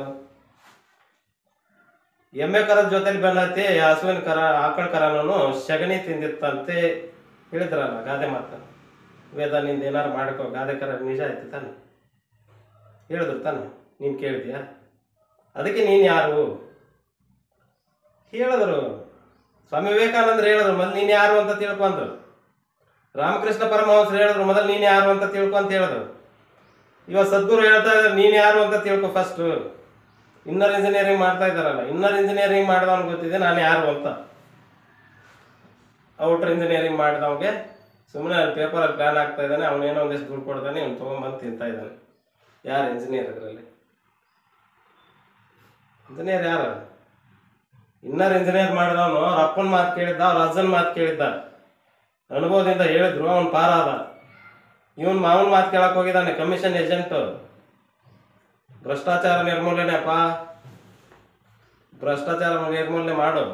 ಎಮ್ಮೆ ಕರದ ಜೊತೆಲಿ ಬೆನ್ನತ್ತಿ ಹಸುವಿನ ಕರ ಆಕಳ ಕರನೂ ಸಗಣಿ ತಿಂದಿತ್ತಂತೆ ಹೇಳಿದ್ರಲ್ಲ ಗಾದೆ ಮಾತು ವೇದ ನಿಂದ ಏನಾರು ಮಾಡ್ಕೋ ಗಾದೆ ಕರ ನಿಜ ಆಯ್ತು ತಾನೆ ಹೇಳಿದ್ರು ತಾನೆ ನೀನು ಕೇಳಿದ್ಯಾ ಅದಕ್ಕೆ ನೀನು ಯಾರು ಹೇಳಿದ್ರು ಸ್ವಾಮಿ ವಿವೇಕಾನಂದರು ಹೇಳಿದ್ರು ಮೊದಲು ನೀನು ಯಾರು ಅಂತ ತಿಳ್ಕೊಂಡ್ರು ರಾಮಕೃಷ್ಣ ಪರಮಹಂಸರು ಹೇಳಿದ್ರು ಮೊದಲು ನೀನು ಯಾರು ಅಂತ ತಿಳ್ಕೊ ಅಂತ ಹೇಳಿದ್ರು ಇವಾಗ ಸದ್ಗುರು ಹೇಳ್ತಾ ಇದ್ದಾರೆ ನೀನು ಯಾರು ಅಂತ ತಿಳ್ಕೊ ಫಸ್ಟ್ ಇನ್ನರ್ ಇಂಜಿನಿಯರಿಂಗ್ ಮಾಡ್ತಾ ಇದ್ದಾರಲ್ಲ ಇನ್ನರ್ ಇಂಜಿನಿಯರಿಂಗ್ ಮಾಡಿದವನು ಗೊತ್ತಿದೆ ನಾನು ಯಾರು ಅಂತ ಔಟರ್ ಇಂಜಿನಿಯರಿಂಗ್ ಮಾಡಿದವನಿಗೆ ಸುಮ್ಮನೆ ಅಲ್ಲಿ ಪೇಪರಲ್ಲಿ ಪ್ಲಾನ್ ಆಗ್ತಾ ಇದ್ದಾನೆ ಅವನೇನೋ ಒಂದಿಷ್ಟು ದುಡ್ಡು ಕೊಡ್ತಾನೆ ಅವ್ನು ತೊಗೊಂಬಂದು ತಿಂತಾ ಇದ್ದಾನೆ ಯಾರು ಇಂಜಿನಿಯರ್ ಇದರಲ್ಲಿ ಇಂಜಿನಿಯರ್ ಯಾರು ಇನ್ನರ್ ಇಂಜಿನಿಯರ್ ಮಾಡಿದವನು ಅವ್ರ ಅಪ್ಪನ ಮಾತು ಕೇಳಿದ್ದ ಅವ್ರ ಅಜ್ಜನ ಮಾತು ಕೇಳಿದ್ದ ಅನುಭವದಿಂದ ಹೇಳಿದ್ರು ಅವನು ಪಾರಾದ ಇವನ್ ಮಾವನ್ ಮಾತು ಕೇಳಕ್ ಹೋಗಿದ್ದಾನೆ ಕಮಿಷನ್ ಏಜೆಂಟ್ ಭ್ರಷ್ಟಾಚಾರ ನಿರ್ಮೂಲನೆ ಅಪ್ಪ ಭ್ರಷ್ಟಾಚಾರ ನಿರ್ಮೂಲನೆ ಮಾಡು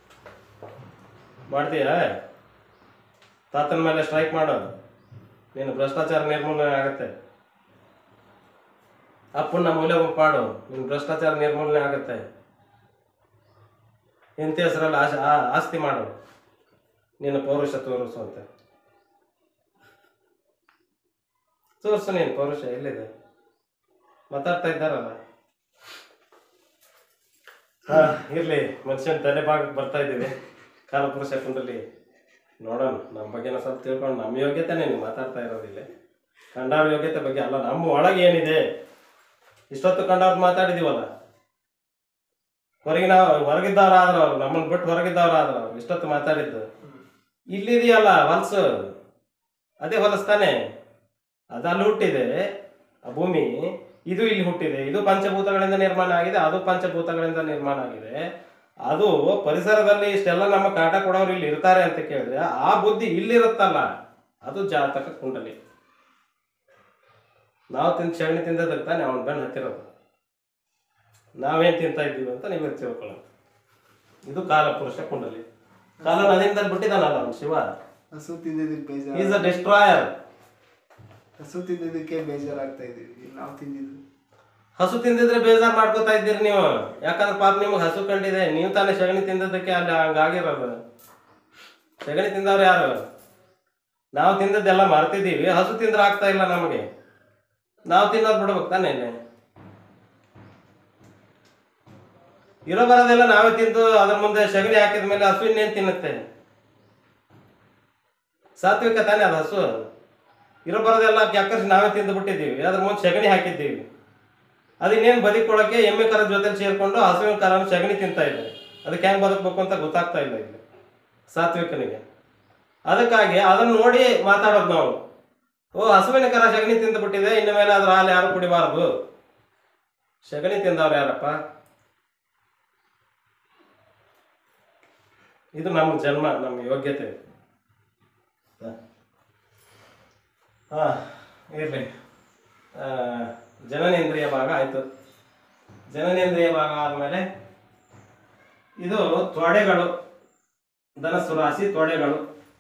ಮಾಡ್ತೀಯ ತಾತನ ಮೇಲೆ ಸ್ಟ್ರೈಕ್ ಮಾಡು ನೀನು ಭ್ರಷ್ಟಾಚಾರ ನಿರ್ಮೂಲನೆ ಆಗುತ್ತೆ ಅಪ್ಪನ್ನ ಮೂಲೆ ಮಾಡು ನೀನು ಭ್ರಷ್ಟಾಚಾರ ನಿರ್ಮೂಲನೆ ಆಗುತ್ತೆ ಇಂಥ ಹೆಸರಲ್ಲಿ ಆಶ ಆ- ಆಸ್ತಿ ಮಾಡು ನಿನ್ನ ಪೌರುಷ ತೋರಿಸು ಅಂತ ತೋರಿಸು ನೀನು ಪೌರುಷ ಎಲ್ಲಿದೆ ಮಾತಾಡ್ತಾ ಇದ್ದಾರಲ್ಲ ಹಾ ಇರ್ಲಿ ಮನುಷ್ಯನ ತಲೆ ಭಾಗಕ್ಕೆ ಬರ್ತಾ ಇದ್ದೀವಿ ಕಾಲಪುರುಷ ಕುಂಡಲಿ ನೋಡೋಣ ನಮ್ಮ ಬಗ್ಗೆನ ಸ್ವಲ್ಪ ತಿಳ್ಕೊಂಡು ನಮ್ಮ ಯೋಗ್ಯತೆನೇ ನೀವು ಮಾತಾಡ್ತಾ ಇರೋದಿಲ್ಲ ಕಂಡವ್ರ ಯೋಗ್ಯತೆ ಬಗ್ಗೆ ಅಲ್ಲ ನಮ್ಮ ಒಳಗೆ ಏನಿದೆ ಇಷ್ಟೊತ್ತು ಕಂಡವ್ರು ಮಾತಾಡಿದೀವಲ್ಲ ಹೊರಗಿನ ಹೊರಗಿದ್ದವ್ರು ಆದ್ರ ಅವ್ರು ನಮ್ಮನ್ನ ಬಿಟ್ಟು ಹೊರಗಿದ್ದವ್ರು ಆದ್ರ ಅವ್ರು ಇಷ್ಟೊತ್ತು ಮಾತಾಡಿದ್ದು ಇಲ್ಲಿದೆಯಲ್ಲ ಹೊಲಸು ಅದೇ ಹೊಲಸ್ತಾನೆ ಅದು ಅಲ್ಲಿ ಹುಟ್ಟಿದೆ ಆ ಭೂಮಿ ಇದು ಇಲ್ಲಿ ಹುಟ್ಟಿದೆ ಇದು ಪಂಚಭೂತಗಳಿಂದ ನಿರ್ಮಾಣ ಆಗಿದೆ ಅದು ಪಂಚಭೂತಗಳಿಂದ ನಿರ್ಮಾಣ ಆಗಿದೆ ಅದು ಪರಿಸರದಲ್ಲಿ ಇಷ್ಟೆಲ್ಲ ನಮ್ಮ ಕಾಟ ಕೊಡೋರು ಇಲ್ಲಿ ಇರ್ತಾರೆ ಅಂತ ಕೇಳಿದ್ರೆ ಆ ಬುದ್ಧಿ ಇಲ್ಲಿರುತ್ತಲ್ಲ ಅದು ಜಾತಕ ಕುಂಡಲಿ ನಾವು ತಿಂದು ಸಗಣಿ ತಿಂದದಕ್ಕೆ ತಾನೆ ಅವನ ಬೆನ್ನು ಹತ್ತಿರೋದು ನಾವೇನ್ ತಿಂತಾ ಇದ್ದೀವಿ ಅಂತ ನೀವು ತಿಳ್ಕೊಳ್ಳೋಣ ಇದು ಕಾಲಪುರುಷ ಕುಂಡಲಿ ಕಾಲ ನದಿಯಿಂದಲ್ಲಿ ಬಿಟ್ಟಿದ್ದಾನಲ್ಲ ಅವನು ಶಿವ ಹಸು ತಿಂದಿದ್ದಕ್ಕೆ ಬೇಜಾರು ಈಸ್ ಅ ಡಿಸ್ಟ್ರಾಯರ್ ಹಸು ತಿಂದಿದ್ದಕ್ಕೆ ಬೇಜಾರಾಗ್ತಾ ಇದೀವಿ ಇಲ್ಲಿ ನಾವು ತಿಂದಿದ್ದು ಹಸು ತಿಂದಿದ್ರೆ ಬೇಜಾರ್ ಮಾಡ್ಕೋತಾ ಇದ್ದೀರಿ ನೀವು ಯಾಕಂದ್ರೆ ಪಾಪ ನಿಮ್ಗೆ ಹಸು ಕಂಡಿದೆ ನೀವು ತಾನೇ ಸಗಣಿ ತಿಂದದಕ್ಕೆ ಅಲ್ಲಿ ಹಂಗಾಗಿರೋದು ಸಗಣಿ ತಿಂದವ್ರು ಯಾರು ನಾವು ತಿಂದದ್ದೆಲ್ಲ ಮರ್ತಿದ್ದೀವಿ ಹಸು ತಿಂದ್ರೆ ಆಗ್ತಾ ಇಲ್ಲ ನಮಗೆ ನಾವು ತಿನ್ನೋದು ಬಿಡ್ಬೇಕು ತಾನೇ ಇಲ್ಲಿ ಇರೋ ಬರೋದೆಲ್ಲ ನಾವೇ ತಿಂದು ಅದ್ರ ಮುಂದೆ ಸಗಣಿ ಹಾಕಿದ ಮೇಲೆ ಹಸು ಇನ್ನೇನು ತಿನ್ನುತ್ತೆ ಸಾತ್ವಿಕ ತಾನೇ ಅದು ಹಸು ಇರೋ ಬರೋದೆಲ್ಲ ಕ್ಯಾಕರ್ಸ್ ನಾವೇ ತಿಂದು ಬಿಟ್ಟಿದ್ದೀವಿ ಅದ್ರ ಮುಂದೆ ಸಗಣಿ ಹಾಕಿದ್ದೀವಿ ಅದನ್ನೇನು ಬದುಕೊಳ್ಳೋಕೆ ಎಮ್ಮೆ ಕರ ಜೊತೆ ಸೇರ್ಕೊಂಡು ಹಸುವಿನ ಕರನ ಸಗಣಿ ತಿಂತಾ ಇದೆ ಅದಕ್ಕೆ ಹೆಂಗೆ ಬದುಕಬೇಕು ಅಂತ ಗೊತ್ತಾಗ್ತಾ ಇಲ್ಲ ಇಲ್ಲಿ ಸಾತ್ವಿಕನಿಗೆ ಅದಕ್ಕಾಗಿ ಅದನ್ನ ನೋಡಿ ಮಾತಾಡೋದು ನಾವು ಓ ಹಸುವಿನ ಕರ ಸಗಣಿ ತಿಂದು ಬಿಟ್ಟಿದೆ ಇನ್ನು ಮೇಲೆ ಅದ್ರ ಹಾಲು ಯಾರು ಕುಡಿಬಾರ್ದು ಸಗಣಿ ತಿಂದವ್ರು ಯಾರಪ್ಪ ಇದು ನಮ್ಮ ಜನ್ಮ ನಮ್ಮ ಯೋಗ್ಯತೆ ಹಾ ಇರ್ಲಿ ಆ, ಜನನೇಂದ್ರಿಯ ಭಾಗ ಆಯ್ತು ಜನನೇಂದ್ರಿಯ ಭಾಗ ಆದ್ಮೇಲೆ ಇದು ತೊಡೆಗಳು ಧನಸ್ಸು ರಾಶಿ ತೊಡೆಗಳು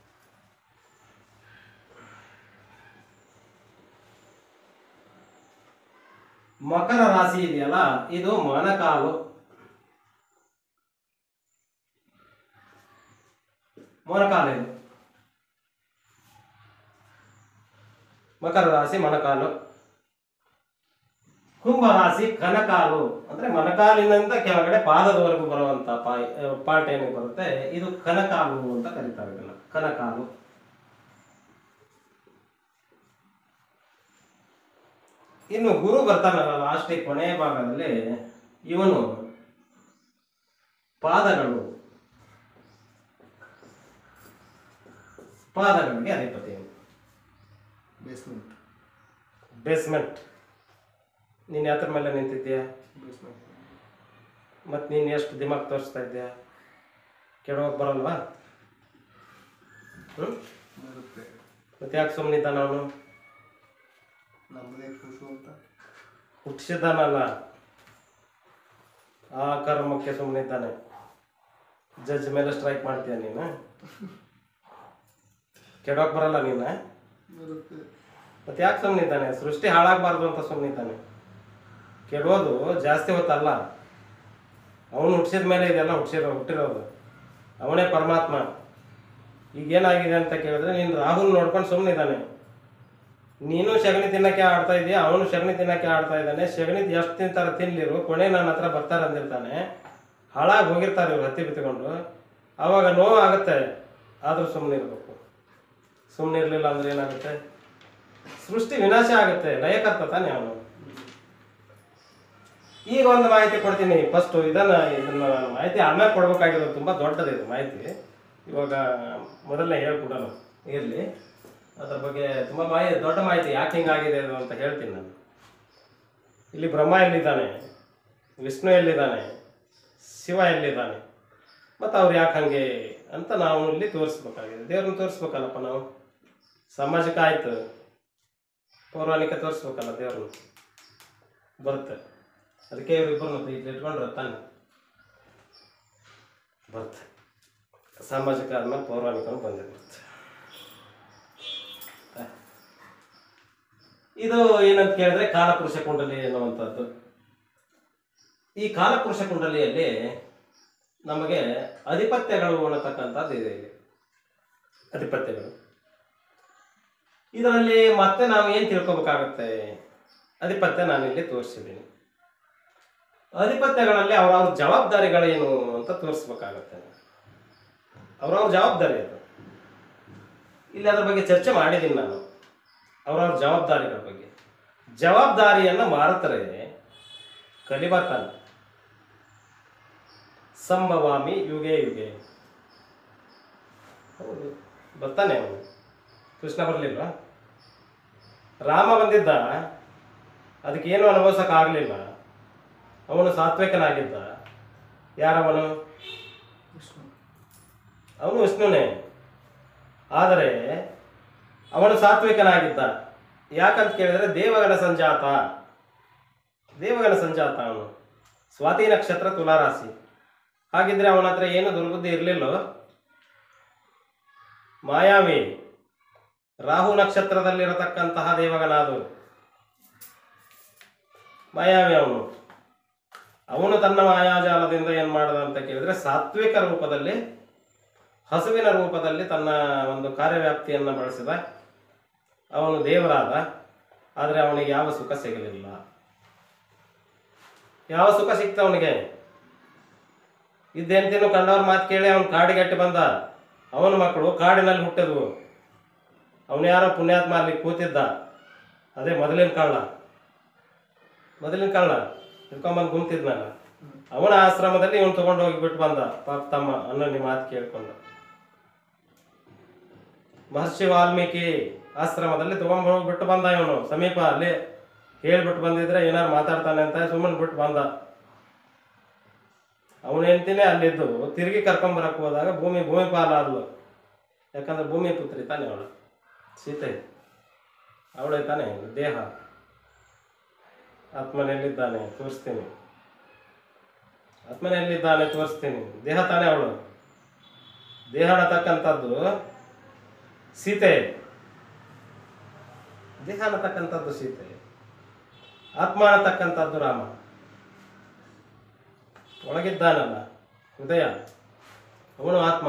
ಮಕರ ರಾಶಿ ಇದೆಯಲ್ಲ ಇದು ಮೊಣಕಾಲು ಮೊಣಕಾಲು ಇದು ಮಕರ ರಾಶಿ ಮೊಣಕಾಲು ಕುಂಭ ರಾಶಿ ಕನಕಾಲು ಅಂದ್ರೆ ಮೊಣಕಾಲಿನಿಂದ ಕೆಳಗಡೆ ಪಾದದವರೆಗೂ ಬರುವಂತ ಪಾಯ್ ಪಾರ್ಟ್ ಏನಿಗೆ ಬರುತ್ತೆ ಇದು ಕನಕಾಲು ಅಂತ ಕರೀತಾರೆ ಇದನ್ನ ಕನಕಾಲು ಇನ್ನು ಗುರು ಬರ್ತಾನಲ್ಲ ಲಾಸ್ಟಿಗೆ ಕೊನೆಯ ಭಾಗದಲ್ಲಿ ಇವನು ಪಾದಗಳು ಪಾದಗಳಿಗೆ ಅಧಿಪತಿ ಇವನು. ಬೇಸ್ಮೆಂಟ್ ಬೇಸ್ಮೆಂಟ್ ನೀನು ಯಾತ್ರ ಮೇಲೆ ನಿಂತಿದ್ದೀಯಾ ಬೇಸ್ಮೆಂಟ್ ಮತ್ತು ನೀನು ಎಷ್ಟು ದಿಮಾಗ್ ತೋರಿಸ್ತಾ ಇದ್ದೀಯಾ ಕೆಡೋಕೆ ಬರಲ್ವಾ ಹ್ಞೂ ಬರುತ್ತೆ ಮತ್ತೆ ಯಾಕೆ ಸುಮ್ಮನಿದ್ದಾನ ಅವನು ನಮ್ಮದೇ ಕೂಸು ಅಂತ ಹುಟ್ಟಿಸಿದ್ದಾನಲ್ಲ ಆ ಕರ್ಮಕ್ಕೆ ಸುಮ್ಮನಿದ್ದಾನೆ ಜಡ್ಜ್ ಮೇಲೆ ಸ್ಟ್ರೈಕ್ ಮಾಡ್ತೀಯ ನೀನು ಕೆಡೋಕೆ ಬರಲ್ಲ ನೀನು ಬರುತ್ತೆ ಮತ್ತೆ ಯಾಕೆ ಸುಮ್ಮನಿದ್ದಾನೆ ಸೃಷ್ಟಿ ಹಾಳಾಗಬಾರ್ದು ಅಂತ ಸುಮ್ಮನಿದ್ದಾನೆ ಕೆಡೋದು ಜಾಸ್ತಿ ಹೊತ್ತಲ್ಲ ಅವನು ಹುಟ್ಟಿಸಿದ ಮೇಲೆ ಇದೆಲ್ಲ ಹುಟ್ಟಿಸಿರೋ ಹುಟ್ಟಿರೋದು ಅವನೇ ಪರಮಾತ್ಮ ಈಗ ಏನಾಗಿದೆ ಅಂತ ಕೇಳಿದ್ರೆ ನೀನು ರಾಹುಲ್ ನೋಡ್ಕೊಂಡು ಸುಮ್ಮನಿದ್ದಾನೆ ನೀನು ಸಗಣಿ ತಿನ್ನಕ್ಕೆ ಆಡ್ತಾ ಇದೀಯ ಅವನು ಸಗಣಿ ತಿನ್ನಕ್ಕೆ ಆಡ್ತಾ ಇದ್ದಾನೆ ಸಗಣಿ ಎಷ್ಟು ತಿಂತಾರೆ ತಿನ್ಲಿರು ಕೊನೆ ನನ್ನ ಹತ್ರ ಬರ್ತಾರೆ ಅಂದಿರ್ತಾನೆ ಹಾಳಾಗಿ ಹೋಗಿರ್ತಾರೆ ಇವ್ರು ಹತ್ತಿ ಬಿತ್ಕೊಂಡು ಅವಾಗ ನೋವು ಆಗುತ್ತೆ ಆದರೂ ಸುಮ್ಮನೆ ಇರಬೇಕು ಸುಮ್ಮನೆ ಇರಲಿಲ್ಲ ಅಂದ್ರೆ ಏನಾಗುತ್ತೆ ಸೃಷ್ಟಿ ವಿನಾಶ ಆಗುತ್ತೆ ಲಯಕರ್ತ ತಾನೆ ಅವನು ಈಗ ಒಂದು ಮಾಹಿತಿ ಕೊಡ್ತೀನಿ ಫಸ್ಟು ಇದನ್ನ ಇದನ್ನ ಮಾಹಿತಿ ಆಮೇಲೆ ಕೊಡ್ಬೇಕಾಗಿರೋದು ತುಂಬ ದೊಡ್ಡದು ಇದು ಮಾಹಿತಿ ಇವಾಗ ಮೊದಲನೇ ಹೇಳ್ಕೊಡೋಣ ಇರಲಿ ಅದ್ರ ಬಗ್ಗೆ ತುಂಬ ಮಾಹಿತಿ ದೊಡ್ಡ ಮಾಹಿತಿ ಯಾಕೆ ಹಿಂಗಾಗಿದೆ ಅದು ಅಂತ ಹೇಳ್ತೀನಿ ನಾನು ಇಲ್ಲಿ ಬ್ರಹ್ಮ ಎಲ್ಲಿದ್ದಾನೆ ವಿಷ್ಣು ಎಲ್ಲಿದ್ದಾನೆ ಶಿವ ಎಲ್ಲಿದ್ದಾನೆ ಮತ್ತು ಅವ್ರು ಯಾಕೆ ಹಂಗೆ ಅಂತ ನಾವು ಇಲ್ಲಿ ತೋರಿಸ್ಬೇಕಾಗಿದೆ ದೇವ್ರನ್ನ ತೋರಿಸ್ಬೇಕಲ್ಲಪ್ಪ ನಾವು ಸಾಮಾಜಿಕ ಆಯ್ತು ಪೌರಾಣಿಕ ತೋರಿಸ್ಬೇಕಲ್ಲ ದೇವ್ರನ್ನ ಬರುತ್ತೆ ಅದಕ್ಕೆ ಇವರಿಬ್ಬರು ಮತ್ತೆ ಇಲ್ಲಿ ಇಟ್ಕೊಂಡ್ರೆ ತಾನೆ ಬರುತ್ತೆ ಸಾಮಾಜಿಕ ಆದ್ಮೇಲೆ ಪೌರಾಣಿಕ ಬಂದಿರುತ್ತೆ ಇದು ಏನಂತ ಕೇಳಿದ್ರೆ ಕಾಲಪುರುಷ ಕುಂಡಲಿ ಎನ್ನುವಂಥದ್ದು ಈ ಕಾಲಪುರುಷ ಕುಂಡಲಿಯಲ್ಲಿ ನಮಗೆ ಅಧಿಪತ್ಯಗಳು ಅನ್ನತಕ್ಕಂಥದ್ದು ಇದೆ ಇಲ್ಲಿ ಅಧಿಪತ್ಯಗಳು ಇದರಲ್ಲಿ ಮತ್ತೆ ನಾವು ಏನು ತಿಳ್ಕೊಬೇಕಾಗತ್ತೆ ಅಧಿಪತ್ಯ ನಾನಿಲ್ಲಿ ತೋರಿಸಿದ್ದೀನಿ ಅಧಿಪತ್ಯಗಳಲ್ಲಿ ಅವರವ್ರ ಜವಾಬ್ದಾರಿಗಳೇನು ಅಂತ ತೋರಿಸ್ಬೇಕಾಗತ್ತೆ ಅವ್ರವ್ರ ಜವಾಬ್ದಾರಿ ಅದು ಇಲ್ಲಿ ಅದ್ರ ಬಗ್ಗೆ ಚರ್ಚೆ ಮಾಡಿದ್ದೀನಿ ನಾನು ಅವ್ರವ್ರ ಜವಾಬ್ದಾರಿಗಳ ಬಗ್ಗೆ ಜವಾಬ್ದಾರಿಯನ್ನು ಮಾರುತ್ತರೆ ಕಲಿಬತ್ತಾನೆ ಸಂಭವಾಮಿ ಯುಗೆ ಯುಗೆ ಹೌದು ಬರ್ತಾನೆ ಅವನು ಕೃಷ್ಣ ಬರಲಿಲ್ಲ ರಾಮ ಬಂದಿದ್ದ ಅದಕ್ಕೇನು ಅನುಭವಿಸೋಕ್ಕಾಗಲಿಲ್ಲ ಅವನು ಸಾತ್ವಿಕನಾಗಿದ್ದ ಯಾರವನು ವಿಷ್ಣು ಅವನು ವಿಷ್ಣುನೇ ಆದರೆ ಅವನು ಸಾತ್ವಿಕನಾಗಿದ್ದ ಯಾಕಂತ ಕೇಳಿದ್ರೆ ದೇವಗಣ ಸಂಜಾತ ದೇವಗಣ ಸಂಜಾತ ಅವನು ಸ್ವಾತಿ ನಕ್ಷತ್ರ ತುಲಾರಾಶಿ ಹಾಗಿದ್ರೆ ಅವನ ಹತ್ರ ಏನು ದುರ್ಬುದ್ಧಿ ಇರಲಿಲ್ಲ ಮಾಯಾವಿ ರಾಹು ನಕ್ಷತ್ರದಲ್ಲಿರತಕ್ಕಂತಹ ದೇವಗಣ ಅದು ಮಾಯಾವಿ ಅವನು ಅವನು ತನ್ನ ಮಾಯಾಜಾಲದಿಂದ ಏನು ಮಾಡಿದ ಅಂತ ಕೇಳಿದ್ರೆ ಸಾತ್ವಿಕ ರೂಪದಲ್ಲಿ ಹಸುವಿನ ರೂಪದಲ್ಲಿ ತನ್ನ ಒಂದು ಕಾರ್ಯವ್ಯಾಪ್ತಿಯನ್ನು ಬಳಸಿದ ಅವನು ದೇವರಾದ ಆದರೆ ಅವನಿಗೆ ಯಾವ ಸುಖ ಸಿಗಲಿಲ್ಲ ಯಾವ ಸುಖ ಸಿಕ್ತ ಅವನಿಗೆ ಇದ್ದೆಂತಿನ ಕಂಡವ್ರ ಮಾತು ಕೇಳಿ ಅವನು ಕಾಡಿಗಟ್ಟಿ ಬಂದ ಅವನ ಮಕ್ಕಳು ಕಾಡಿನಲ್ಲಿ ಹುಟ್ಟಿದ್ವು ಅವನು ಯಾರೋ ಪುಣ್ಯಾತ್ಮ ಅಲ್ಲಿ ಕೂತಿದ್ದ ಅದೇ ಮೊದಲಿನ ಕಳ್ಳ ಮೊದಲಿನ ಕಳ್ಳ ಹಿಡ್ಕೊಂಬಂದು ಗುಂತಿದ್ನಲ್ಲ ಅವನ ಆಶ್ರಮದಲ್ಲಿ ಇವನು ತಗೊಂಡು ಹೋಗಿ ಬಿಟ್ಟು ಬಂದ ಪಾಪ ತಮ್ಮ ಅಣ್ಣನ ಮಾತು ಕೇಳ್ಕೊಂಡು ಮಹರ್ಷಿ ವಾಲ್ಮೀಕಿ ಆಶ್ರಮದಲ್ಲಿ ತಗೊಂಡು ಹೋಗಿ ಬಿಟ್ಟು ಬಂದ ಇವನು ಸಮೀಪ ಅಲ್ಲಿ ಹೇಳ್ಬಿಟ್ಟು ಬಂದಿದ್ರೆ ಏನಾರು ಮಾತಾಡ್ತಾನೆ ಅಂತ ಸುಮ್ಮನೆ ಬಿಟ್ಟು ಬಂದ ಅವನ ಹೆಂಡ್ತಿನೇ ಅಲ್ಲಿದ್ದು ತಿರುಗಿ ಕರ್ಕೊಂಬರಕ್ಕೆ ಹೋದಾಗ ಭೂಮಿ ಭೂಮಿ ಪಾಲಾದ್ಲು ಯಾಕಂದ್ರೆ ಭೂಮಿ ಪುತ್ರಿ ತಾನೆ ಅವಳು ಸೀತೆ ಅವಳೇ ತಾನೆ ದೇಹ ಆತ್ಮನೆಲ್ಲಿದ್ದಾನೆ ತೋರಿಸ್ತೀನಿ ಆತ್ಮನೆಲ್ಲಿದ್ದಾನೆ ತೋರಿಸ್ತೀನಿ ದೇಹ ತಾನೇ ಅವಳು ದೇಹ ಅನ್ನತಕ್ಕಂಥದ್ದು ಸೀತೆ ದೇಹ ಅನ್ನತಕ್ಕಂಥದ್ದು ಸೀತೆ ಆತ್ಮ ಅನ್ನತಕ್ಕಂಥದ್ದು ರಾಮ ಒಳಗಿದ್ದಾನಲ್ಲ ಹೃದಯ ಅವನು ಆತ್ಮ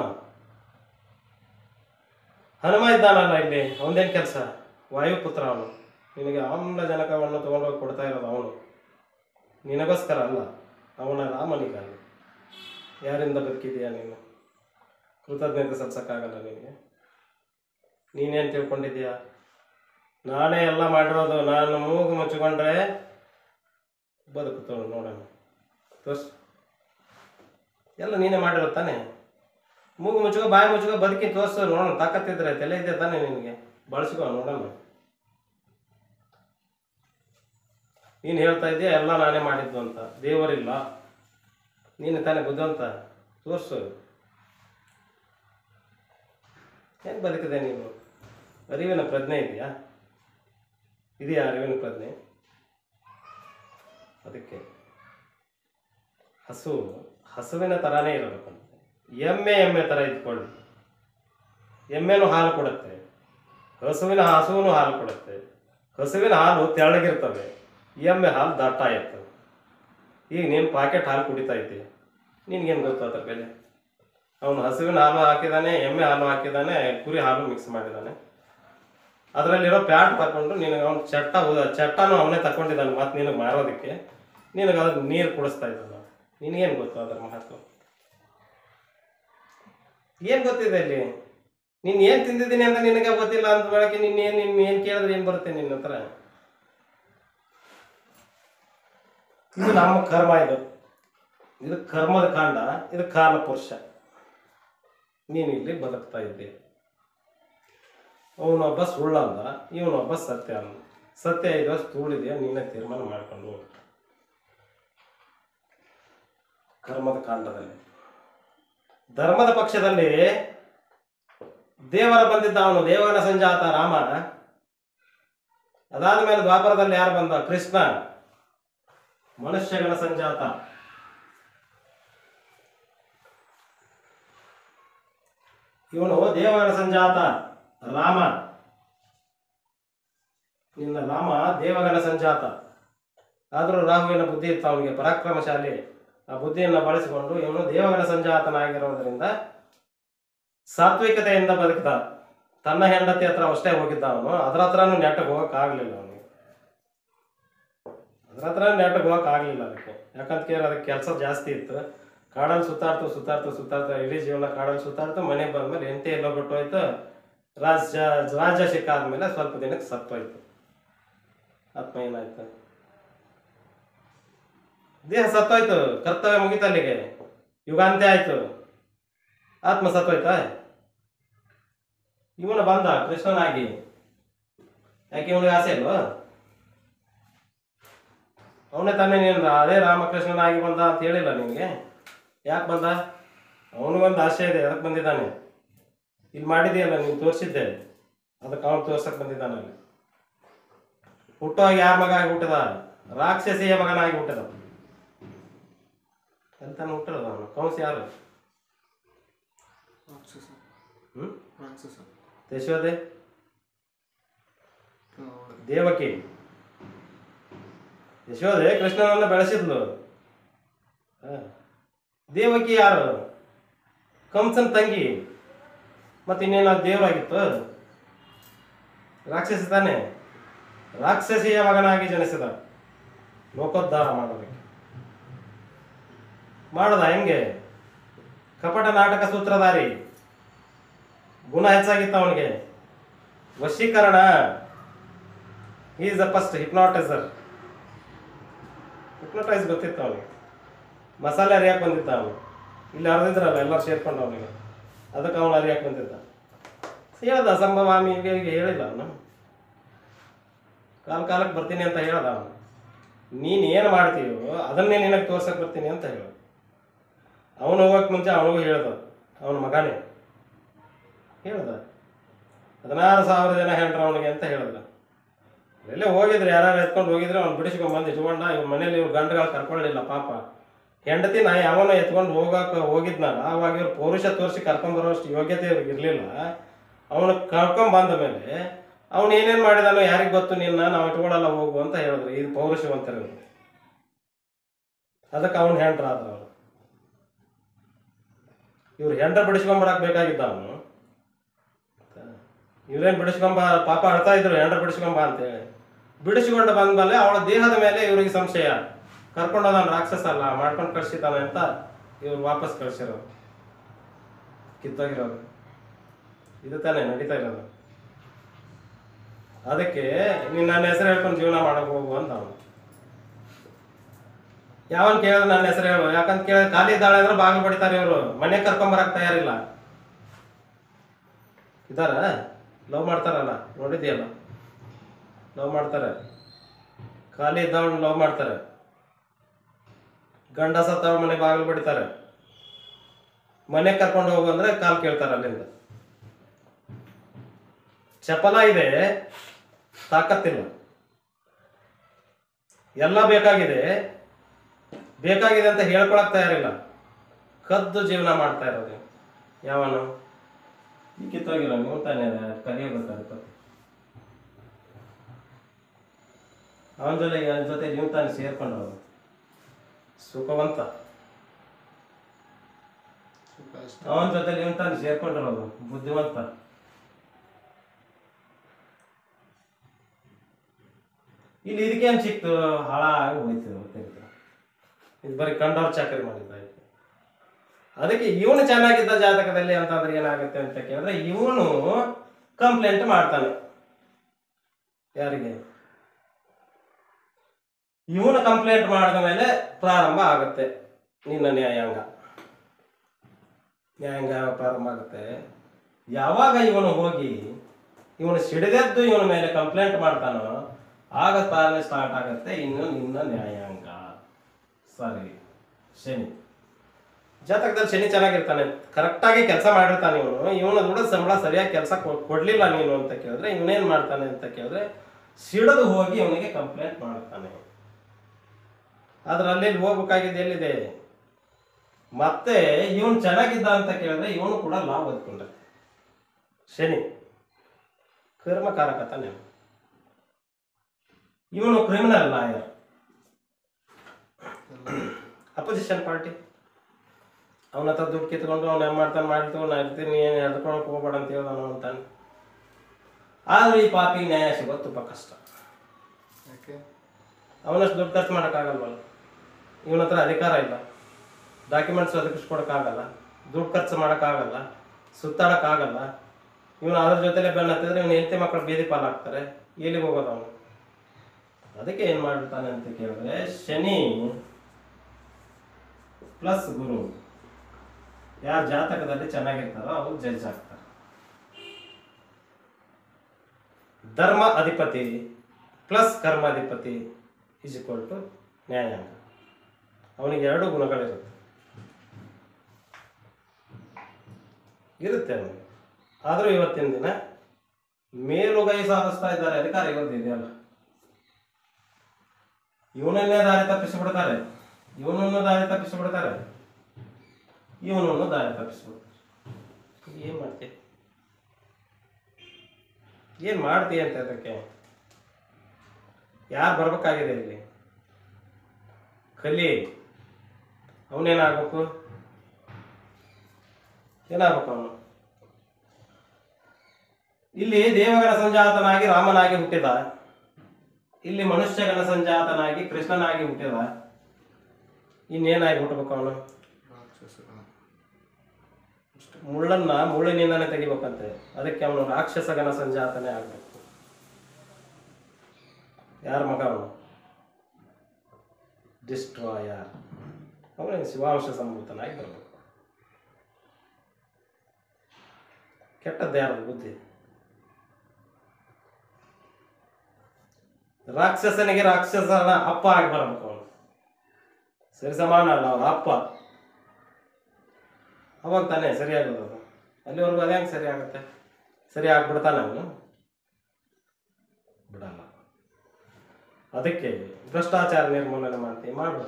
ಹನುಮ ಇದ್ದಾನಲ್ಲ ಇಲ್ಲಿ ಅವನದೇನು ಕೆಲಸ ವಾಯುಪುತ್ರ ಅವನು ನಿನಗೆ ಆಮ್ಲಜನಕವನ್ನು ತಗೊಂಡೋಗಿ ಕೊಡ್ತಾ ಇರೋದು ಅವನು ನಿನಗೋಸ್ಕರ ಅಲ್ಲ ಅವನ ರಾಮನಿಗಾಗಿ ಯಾರಿಂದ ಬದುಕಿದೀಯ ನೀನು ಕೃತಜ್ಞತೆ ಸಲ್ಸಕ್ಕಾಗಲ್ಲ ನಿನಗೆ ನೀನೇನು ತಿಳ್ಕೊಂಡಿದ್ದೀಯಾ ನಾನೇ ಎಲ್ಲ ಮಾಡಿರೋದು ನಾನು ಮೂಗು ಮುಚ್ಚಿಕೊಂಡ್ರೆ ಬದುಕುತ್ತೋ ನೋಡೋಣ ತೋರ್ಸು ಎಲ್ಲ ನೀನೇ ಮಾಡಿರೋ ತಾನೆ ಮೂಗು ಮುಚ್ಕೋ ಬಾಯಿ ಮುಚ್ಕೋ ಬದುಕಿ ತೋರ್ಸು ನೋಡೋಣ ತಾಕತ್ತಿದ್ರೆ ತಲೆ ಇದೆ ತಾನೆ ನಿನಗೆ ಬಳಸ್ಕೋ ನೋಡೋಣ ನೀನು ಹೇಳ್ತಾ ಇದೀಯ ಎಲ್ಲ ನಾನೇ ಮಾಡಿದ್ದು ಅಂತ ದೇವರಿಲ್ಲ ನೀನು ತಾನೇ ಬುದ್ಧಂತ ತೋರ್ಸು ಹೆಂಗೆ ಬದುಕಿದೆ ನೀನು ಅರಿವಿನ ಪ್ರಜ್ಞೆ ಇದೆಯಾ ಇದೆಯಾ ಅರಿವಿನ ಪ್ರಜ್ಞೆ ಅದಕ್ಕೆ ಹಸು ಹಸುವಿನ ಥರನೇ ಇರಬೇಕಂತ ಎಮ್ಮೆ ಎಮ್ಮೆ ಥರ ಇದ್ಕೊಳ್ಳಿ ಎಮ್ಮೆನೂ ಹಾಲು ಕೊಡುತ್ತೆ ಹಸುವಿನ ಹಸುವಿನೂ ಹಾಲು ಕೊಡುತ್ತೆ ಹಸುವಿನ ಹಾಲು ತೆಳ್ಳಗಿರ್ತವೆ ಎಮ್ಮೆ ಹಾಲು ದಟ್ಟ ಇರ್ತವೆ ಈಗ ನೀನು ಪಾಕೆಟ್ ಹಾಲು ಕುಡಿತಾ ಇದ್ದಿ ನಿನ್ಗೇನು ಗೊತ್ತು ಅದ್ರ ಬೆಲೆ ಅವನು ಹಸುವಿನ ಹಾಲು ಹಾಕಿದಾನೆ ಎಮ್ಮೆ ಹಾಲು ಹಾಕಿದಾನೆ ಕುರಿ ಹಾಲು ಮಿಕ್ಸ್ ಮಾಡಿದಾನೆ ಅದರಲ್ಲಿರೋ ಪ್ಯಾಟ್ ತಗೊಂಡು ನಿನಗೆ ಅವ್ನು ಚಟ್ಟ ಉದ- ಚಟ್ಟನೂ ಅವನೇ ತಗೊಂಡಿದ್ದಾನೆ ಮತ್ತೆ ನಿನಗೆ ಮಾರೋದಕ್ಕೆ ನಿನಗೆ ಅದಕ್ಕೆ ನೀರು ಕುಡಿಸ್ತಾ ಇದ್ದಾನೆ ನಿನಗೇನು ಗೊತ್ತು ಅದರ ಮಹತ್ವ ಏನು ಗೊತ್ತಿದೆ ಇಲ್ಲಿ ನೀನು ಏನು ತಿಂದಿದ್ದೀನಿ ಅಂತ ನಿನಗೆ ಗೊತ್ತಿಲ್ಲ ಅಂತ ಬೆಳಗ್ಗೆ ನಿನ್ನ ಏನು ನಿನ್ನ ಏನು ಕೇಳಿದ್ರೆ ಏನು ಬರುತ್ತೆ ನಿನ್ನ ಹತ್ರ ಇದು ನಮ್ಮ ಕರ್ಮ ಇದು ಇದು ಕರ್ಮದ ಕಾಂಡ ಇದು ಕಾಲ ಪುರುಷ ನೀನು ಇಲ್ಲಿ ಬದುಕ್ತಾ ಇದ್ದೆ ಅವನೊಬ್ಬ ಸುಳ್ಳಂದ ಇವನೊಬ್ಬ ಸತ್ಯ ಅಂದ ಸತ್ಯ ಇದೋ ಸುಳ್ಳಿದೆಯಾ ನೀನೇ ತೀರ್ಮಾನ ಮಾಡ್ಕೊಂಡು ಹೋಗು ಕರ್ಮದ ಕಾಂಡದಲ್ಲಿ ಧರ್ಮದ ಪಕ್ಷದಲ್ಲಿ ದೇವರ ಬಂದಿದ್ದ ಅವನು ದೇವರ ಸಂಜಾತ ರಾಮ ಅದಾದ ಮೇಲೆ ದ್ವಾಪರದಲ್ಲಿ ಯಾರು ಬಂದ ಕೃಷ್ಣ ಮನುಷ್ಯಗಳ ಸಂಜಾತ ಇವನು ದೇವರ ಸಂಜಾತ ರಾಮ ನಿನ್ನ ರಾಮ ದೇವಗಣ ಸಂಜಾತ ಆದರೂ ರಾಹುವಿನ ಬುದ್ಧಿ ಇತ್ತು ಅವನಿಗೆ ಪರಾಕ್ರಮಶಾಲಿ ಆ ಬುದ್ಧಿಯನ್ನು ಬಳಸಿಕೊಂಡು ಇವನು ದೇವಗಣ ಸಂಜಾತನಾಗಿರೋದ್ರಿಂದ ಸಾತ್ವಿಕತೆಯಿಂದ ಬದುಕಿದ ತನ್ನ ಹೆಂಡತಿ ಹತ್ರ ಅಷ್ಟೇ ಹೋಗಿದ್ದ ಅವನು ಅದ್ರ ಹತ್ರನೂ ನೆಟ್ಟಗೆ ಹೋಗಕ್ ಆಗ್ಲಿಲ್ಲ ಅವನಿಗೆ ಅದ್ರ ಹತ್ರ ನೆಟ್ಟಗೆ ಹೋಗಕ್ ಆಗ್ಲಿಲ್ಲ ಅದಕ್ಕೆ ಯಾಕಂತ ಕೇಳಿ ಅದಕ್ಕೆ ಕೆಲಸ ಜಾಸ್ತಿ ಇತ್ತು ಕಾಡಲ್ಲಿ ಸುತ್ತಾಡ್ತು ಸುತ್ತಾಡ್ತು ಸುತ್ತಾಡ್ತು ಇಡೀ ಜೀವನ ಕಾಡಲ್ಲಿ ಸುತ್ತಾಡ್ತು ಮನೆಗೆ ಬಂದ್ಮೇಲೆ ಎಂತೆ ಎಲ್ಲೋ ಬಿಟ್ಟು ಹೋಯ್ತು ರಾಜ್ಯ ರಾಜ್ಯ ಸಿಕ್ಕಾದ್ಮೇಲೆ ಸ್ವಲ್ಪ ದಿನಕ್ಕೆ ಸತ್ತೋಯ್ತು ಆತ್ಮ ಏನಾಯ್ತು ದೇಹ ಸತ್ತೋಯ್ತು ಕರ್ತವ್ಯ ಮುಗಿತು ಅಲ್ಲಿಗೆ ಯುಗಾಂತ್ಯ ಆಯ್ತು ಆತ್ಮ ಸತ್ತೋಯ್ತಾ ಇವನು ಬಂದ ಕೃಷ್ಣನಾಗಿ ಯಾಕೆ ಇವನಿಗೆ ಆಸೆ ಇಲ್ವಾ ಅವನೇ ತಾನೇ ನೀನು ಅದೇ ರಾಮಕೃಷ್ಣನಾಗಿ ಬಂದ ಅಂತ ಹೇಳಿಲ್ಲ ನಿನಗೆ ಯಾಕೆ ಬಂದ ಅವನಿಗೊಂದು ಆಸೆ ಇದೆ ಅದಕ್ಕೆ ಬಂದಿದ್ದಾನೆ ಇಲ್ಲಿ ಮಾಡಿದೆಯಲ್ಲ ನೀನು ತೋರಿಸಿದ್ದೆ ಅದಕ್ಕೆ ಅವನು ತೋರ್ಸಕ್ ಬಂದಿದ್ದಾನೆ ಅಲ್ಲಿ ಹುಟ್ಟುವಾಗ ಯಾರ ಮಗ ಆಗಿ ಹುಟ್ಟಿದ ರಾಕ್ಷಸಿಯ ಮಗನಾಗಿ ಹುಟ್ಟಿದ ಅಂತಾನೆ ಹುಟ್ಟಿದ ಅವನು ಕಂಸ ಯಾರು ರಾಕ್ಷಸ ಹ್ಮ್ ರಾಕ್ಷಸ ಯಶೋದೆ ಹೌದು. ದೇವಕಿ ಯಶೋದೆ ಕೃಷ್ಣನನ್ನ ಬೆಳೆಸಿದ್ಲು ಹ. ದೇವಕಿ ಯಾರು ಕಂಸನ್ ತಂಗಿ ಮತ್ತೆ ಇನ್ನೇನ ದೇವರಾಗಿತ್ತು ರಾಕ್ಷಸಿ ತಾನೆ ರಾಕ್ಷಸಿಯ ಮಗನಾಗಿ ಜನಿಸಿದ ಲೋಕೋದ್ಧಾರ ಮಾಡೋದಕ್ಕೆ ಮಾಡದ ಹೆಂಗೆ ಕಪಟ ನಾಟಕ ಸೂತ್ರಧಾರಿ ಗುಣ ಹೆಚ್ಚಾಗಿತ್ತು ಅವನಿಗೆ ವಶೀಕರಣ is the first hypnotiser hypnotise ಗೊತ್ತಿತ್ತು ಅವನಿಗೆ ಮಸಾಲೆ ಅರಿಯಕ್ಕೆ ಬಂದಿದ್ದ ಅವನು ಇಲ್ಲಿ ಅರ್ದಿದ್ರಲ್ಲ ಎಲ್ಲರೂ ಸೇರ್ಕೊಂಡು ಅವನಿಗೆ ಅದಕ್ಕೆ ಅವನು ಅರಿಯಕ್ಕೆ ಬಂದಿದ್ದ ಹೇಳ್ದ ಅಸಂಭವಾಮಿ ಹೀಗೆ ಹೀಗೆ ಹೇಳಿಲ್ಲ ಅವನು ಕಾಲ ಕಾಲಕ್ಕೆ ಬರ್ತೀನಿ ಅಂತ ಹೇಳ್ದ ಅವನು ನೀನು ಏನು ಮಾಡ್ತೀಯೋ ಅದನ್ನೇ ನಿನಗೆ ತೋರ್ಸಕ್ಕೆ ಬರ್ತೀನಿ ಅಂತ ಹೇಳ ಅವನು ಹೋಗಕ್ಕೆ ಮುಂಚೆ ಅವನಿಗೂ ಹೇಳ್ದ ಅವನ ಮಗನೇ ಹೇಳ್ದ ಹದಿನಾರು ಸಾವಿರ ಜನ ಹೆಂಡ್ರ ಅವನಿಗೆ ಅಂತ ಹೇಳಿದ ಎಲ್ಲೇ ಹೋಗಿದ್ರೆ ಯಾರು ಎತ್ಕೊಂಡು ಹೋಗಿದ್ರೆ ಅವ್ನು ಬಿಡಿಸ್ಕೊಂಡ್ ಬಂದು ಇಟ್ಕೊಂಡ ಇವ್ರ ಮನೇಲಿ ಇವ್ರ ಗಂಡುಗಳು ಕರ್ಕೊಳ್ಳಿಲ್ಲ ಪಾಪ ಹೆಂಡತಿ ನಾ ಯಾವನೋ ಎತ್ಕೊಂಡು ಹೋಗಕ್ಕೆ ಹೋಗಿದ್ನಲ್ಲ ಅವಾಗ ಇವ್ರು ಪೌರುಷ ತೋರಿಸಿ ಕರ್ಕೊಂಬರೋಷ್ಟು ಯೋಗ್ಯತೆ ಇವ್ರಿಗೆ ಇರಲಿಲ್ಲ ಅವನು ಕರ್ಕೊಂಡ್ ಬಂದ ಮೇಲೆ ಅವ್ನು ಏನೇನು ಮಾಡಿದಾನೋ ಯಾರಿಗೆ ಗೊತ್ತು ನಿನ್ನ ನಾವು ಇಟ್ಕೊಳ್ಳಲ್ಲ ಹೋಗು ಅಂತ ಹೇಳಿದ್ರು ಇದು ಪೌರುಷವಂತರ ಅದಕ್ಕೆ ಅವ್ನು ಹೆಂಡ್ರ ಆದ್ರ ಅವರು ಇವ್ರು ಹೆಂಡ್ರ ಬಿಡಿಸ್ಕೊಂಬರಕ್ ಬೇಕಾಗಿದ್ದ ಅವನು ಇವ್ರೇನ್ ಬಿಡಿಸ್ಕೊಂಬ ಪಾಪ ಅಳ್ತಾ ಇದ್ರು ಹೆಂಡ್ರ ಬಿಡಿಸ್ಕೊಂಬ ಅಂತೇಳಿ ಬಿಡಿಸ್ಕೊಂಡು ಬಂದ್ಮೇಲೆ ಅವಳ ದೇಹದ ಮೇಲೆ ಇವ್ರಿಗೆ ಸಂಶಯ ಕರ್ಕೊಂಡೋದ ರಾಕ್ಷಸ ಅಲ್ಲ ಮಾಡ್ಕೊಂಡು ಕಳ್ಸಿದ್ದಾನೆ ಅಂತ ಇವ್ರು ವಾಪಸ್ ಕಳ್ಸಿರೋದು ಕಿತ್ತೋಗಿರೋದು ಇದು ತಾನೇ ನಡೀತಾ ಇರೋದು ಅದಕ್ಕೆ ನೀನ್ ನನ್ನ ಹೆಸರು ಹೇಳ್ಕೊಂಡು ಜೀವನ ಮಾಡಕ್ ಹೋಗು ಅಂತ ಅವನು ಯಾವನ್ ಕೇಳಿದ್ರೆ ನನ್ನ ಹೆಸರು ಹೇಳು ಯಾಕಂತ ಕೇಳಿದ್ರೆ ಖಾಲಿ ಇದ್ದಾಳೆ ಅಂದ್ರೆ ಬಾಗಿಲು ಬಡಿತಾರೆ ಇವರು ಮನೆ ಕರ್ಕೊಂಬರಕ್ ತಯಾರಿಲ್ಲ ಇದಾರ ಲವ್ ಮಾಡ್ತಾರಲ್ಲ ನೋಡಿದ್ಯಲ್ಲ ಲವ್ ಮಾಡ್ತಾರೆ ಖಾಲಿ ಇದ್ದವನ್ ಲವ್ ಮಾಡ್ತಾರೆ ಗಂಡ ಸತ್ತವ ಮನೆ ಬಾಗಿಲು ಬಡಿತಾರೆ ಮನೆ ಕರ್ಕೊಂಡು ಹೋಗು ಅಂದ್ರೆ ಕಾಲ್ ಕೇಳ್ತಾರೆ ಅಲ್ಲಿಂದ ಚಪಲ ಇದೆ ತಾಕತ್ತಿಲ್ಲ ಎಲ್ಲ ಬೇಕಾಗಿದೆ ಬೇಕಾಗಿದೆ ಅಂತ ಹೇಳ್ಕೊಳಕ್ ತಯಾರಿಲ್ಲ ಕದ್ದು ಜೀವನ ಮಾಡ್ತಾ ಇರೋದು ಯಾವನು ಈ ಕಿತ್ತೋಗಿಲ್ಲ ನೀವು ತಾನೇ ಕಲಿಯೋಬೇಕಾಗುತ್ತೆ ಅವನ ಜೊತೆ ಅವನ ಜೊತೆ ನೀವು ತಾನು ಸೇರ್ಕೊಂಡವನು ಸುಖವಂತ ಸುಖ ಅಷ್ಟೇ ಅವನ ಜೊತೆ ನೀವು ತಾನು ಸೇರ್ಕೊಂಡಿರೋದು ಬುದ್ಧಿವಂತ ಇಲ್ಲಿ ಇದಕ್ಕೇನು ಸಿಕ್ತು ಹಾಳಾಗಿ ಹೋಯ್ತು ತೆಗ್ದು. ಇದು ಬರೀ ಕಂಡವ್ರ ಚಾಕರಿ ಮಾಡಿದ್ದಾಯ್ತು ಅದಕ್ಕೆ ಇವನು ಚೆನ್ನಾಗಿದ್ದ ಜಾತಕದಲ್ಲಿ ಅಂತಂದ್ರೆ ಏನಾಗುತ್ತೆ ಅಂತ ಕೇಳಿದ್ರೆ ಇವನು ಕಂಪ್ಲೇಂಟ್ ಮಾಡ್ತಾನೆ ಯಾರಿಗೆ ಇವನು ಕಂಪ್ಲೇಂಟ್ ಮಾಡಿದ ಮೇಲೆ ಪ್ರಾರಂಭ ಆಗುತ್ತೆ ನಿನ್ನ ನ್ಯಾಯಾಂಗ ನ್ಯಾಯಾಂಗ ಪ್ರಾರಂಭ ಆಗುತ್ತೆ ಯಾವಾಗ ಇವನು ಹೋಗಿ ಇವನು ಸಿಡಿದೆದ್ದು ಇವನ ಮೇಲೆ ಕಂಪ್ಲೇಂಟ್ ಮಾಡ್ತಾನೋ ಆಗ ತಾನೇ ಸ್ಟಾರ್ಟ್ ಆಗುತ್ತೆ ಇನ್ನು ನಿನ್ನ ನ್ಯಾಯಾಂಗ ಸರಿ ಶನಿ ಜಾತಕದಲ್ಲಿ ಶನಿ ಚೆನ್ನಾಗಿರ್ತಾನೆ ಕರೆಕ್ಟಾಗಿ ಕೆಲಸ ಮಾಡಿರ್ತಾನೆ ಇವನು ಇವನ ದುಡ್ಡು ಸಂಬಳ ಸರಿಯಾಗಿ ಕೆಲಸ ಕೊಡ್ಲಿಲ್ಲ ನೀನು ಅಂತ ಕೇಳಿದ್ರೆ ಇವನೇನ್ ಮಾಡ್ತಾನೆ ಅಂತ ಕೇಳಿದ್ರೆ ಸಿಡಿದು ಹೋಗಿ ಇವನಿಗೆ ಕಂಪ್ಲೇಂಟ್ ಮಾಡ್ತಾನೆ ಆದ್ರೆ ಅಲ್ಲಿ ಹೋಗ್ಬೇಕಾಗಿದ್ದು ಎಲ್ಲಿದೆ ಮತ್ತೆ ಇವನು ಚೆನ್ನಾಗಿದ್ದ ಅಂತ ಕೇಳಿದ್ರೆ ಇವನು ಕೂಡ ಲಾಭ ಓದ್ಕೊಂಡ ಶನಿ ಕರ್ಮಕಾರಕ ತಾನೆ ಇವನು ಕ್ರಿಮಿನಲ್ ಲಾಯರ್ ಅಪೋಸಿಷನ್ ಪಾರ್ಟಿ ಅವನ ಹತ್ರ ದುಡ್ಡು ಕಿತ್ಕೊಂಡು ಅವ್ನು ಏನು ಮಾಡ್ತಾನೆ ಮಾಡ್ತೀವಿ ನಾ ಇರ್ತೀನಿ ಏನು ಎಳ್ಕೊಳಕ್ ಹೋಗ್ಬೇಡ ಅಂತ ಹೇಳ್ದಾನು ಅಂತಾನೆ ಆದ್ರೆ ಈ ಪಾಪಿ ನ್ಯಾಯ ಸಿಗೋದು ತುಂಬ ಕಷ್ಟ ಯಾಕೆ ಅವನಷ್ಟು ದುಡ್ಡು ಖರ್ಚು ಮಾಡೋಕ್ಕಾಗಲ್ವಲ್ಲ ಇವನ ಹತ್ರ ಅಧಿಕಾರ ಇಲ್ಲ ಡಾಕ್ಯುಮೆಂಟ್ಸ್ ಒದಗಿಸ್ಕೊಡಕ್ಕಾಗಲ್ಲ ದುಡ್ಡು ಖರ್ಚು ಮಾಡೋಕ್ಕಾಗಲ್ಲ ಸುತ್ತಾಡೋಕ್ಕಾಗಲ್ಲ ಇವನು ಅದ್ರ ಜೊತೆಲೆ ಬೆನ್ನ ಹತ್ತಿದ್ರೆ ಇವನು ಹೆಂಡತಿ ಮಕ್ಕಳು ಬೀದಿ ಪಾಲಾಗ್ತಾರೆ ಎಲ್ಲಿಗೆ ಹೋಗೋದು ಅವನು ಅದಕ್ಕೆ ಏನು ಮಾಡ್ತಾನೆ ಅಂತ ಕೇಳಿದ್ರೆ ಶನಿ ಪ್ಲಸ್ ಗುರು ಯಾರ ಜಾತಕದಲ್ಲಿ ಚೆನ್ನಾಗಿರ್ತಾರೋ ಅವ್ರು ಜಡ್ಜ್ ಆಗ್ತಾರೆ ಧರ್ಮ ಅಧಿಪತಿ ಪ್ಲಸ್ ಕರ್ಮಾಧಿಪತಿ ಇಸ್ ಇಕ್ವಲ್ ಟು ನ್ಯಾಯಾಂಗ ಅವನಿಗೆ ಎರಡು ಗುಣಗಳಿರುತ್ತೆ ಇರುತ್ತೆ ಅವನಿಗೆ ಆದರೂ ಇವತ್ತಿನ ದಿನ ಮೇಲುಗೈ ಸಾಧಿಸ್ತಾ ಇದ್ದಾರೆ ಅಧಿಕಾರ ಇವತ್ತು ಇದೆಯಲ್ಲ ಇವನನ್ನೇ ದಾರಿ ತಪ್ಪಿಸಿಬಿಡ್ತಾರೆ ಇವನನ್ನು ದಾರಿ ತಪ್ಪಿಸಿಬಿಡ್ತಾರೆ ಇವನನ್ನು ದಾರಿ ತಪ್ಪಿಸ್ಬಿಡ್ತಾರೆ ಏನು ಮಾಡ್ತೀಯ ಏನು ಮಾಡ್ತೀಯ ಅಂತ ಅದಕ್ಕೆ ಯಾರು ಬರ್ಬೇಕಾಗಿದೆ ಇಲ್ಲಿ ಕಲಿ ಅವನೇನಾಗಬೇಕು ಏನಾಗಬೇಕು ಅವನು ಇಲ್ಲಿ ದೇವಗಣ ಸಂಜಾತನಾಗಿ ರಾಮನಾಗಿ ಹುಟ್ಟಿದ ಇಲ್ಲಿ ಮನುಷ್ಯಗಣ ಸಂಜಾತನಾಗಿ ಕೃಷ್ಣನಾಗಿ ಹುಟ್ಟಿದ ಇನ್ನೇನಾಗಿ ಹುಟ್ಟಬೇಕು ಅವನು ರಾಕ್ಷಸಗಣ ಮುಳ್ಳನ್ನ ಮುಳ್ಳಿನಿಂದನೇ ತೆಗಿಬೇಕಂತೆ ಅದಕ್ಕೆ ಅವನು ರಾಕ್ಷಸಗಣ ಸಂಜಾತನೇ ಆಗ್ಬೇಕು ಯಾರ ಮಗ ಅವನು ಡಿಸ್ಟ್ರಾಯರ್ ಅವನಿಗೆ ಶಿವಾಂಶ ಸಂಭೂತನಾಗಿ ಬರಬೇಕು ಕೆಟ್ಟದ್ದು ಯಾರದು ಬುದ್ಧಿ ರಾಕ್ಷಸನಿಗೆ ರಾಕ್ಷಸನ ಅಪ್ಪ ಆಗಿ ಬರಬೇಕು ಅವನು ಸರಿ ಸಮಾನ ಅಲ್ಲ ಅವನ ಅಪ್ಪ ಅವಾಗ ತಾನೇ ಸರಿಯಾಗೋದು ಅದು ಅಲ್ಲಿವರೆಗೂ ಅದೇ ಹೆಂಗೆ ಸರಿ ಆಗುತ್ತೆ ಸರಿ ಆಗ್ಬಿಡ್ತಾನೆ ಅವನು ಬಿಡಲ್ಲ ಅದಕ್ಕೆ ಭ್ರಷ್ಟಾಚಾರ ನಿರ್ಮೂಲನೆ ಮಾಡ್ತೀವಿ ಮಾಡು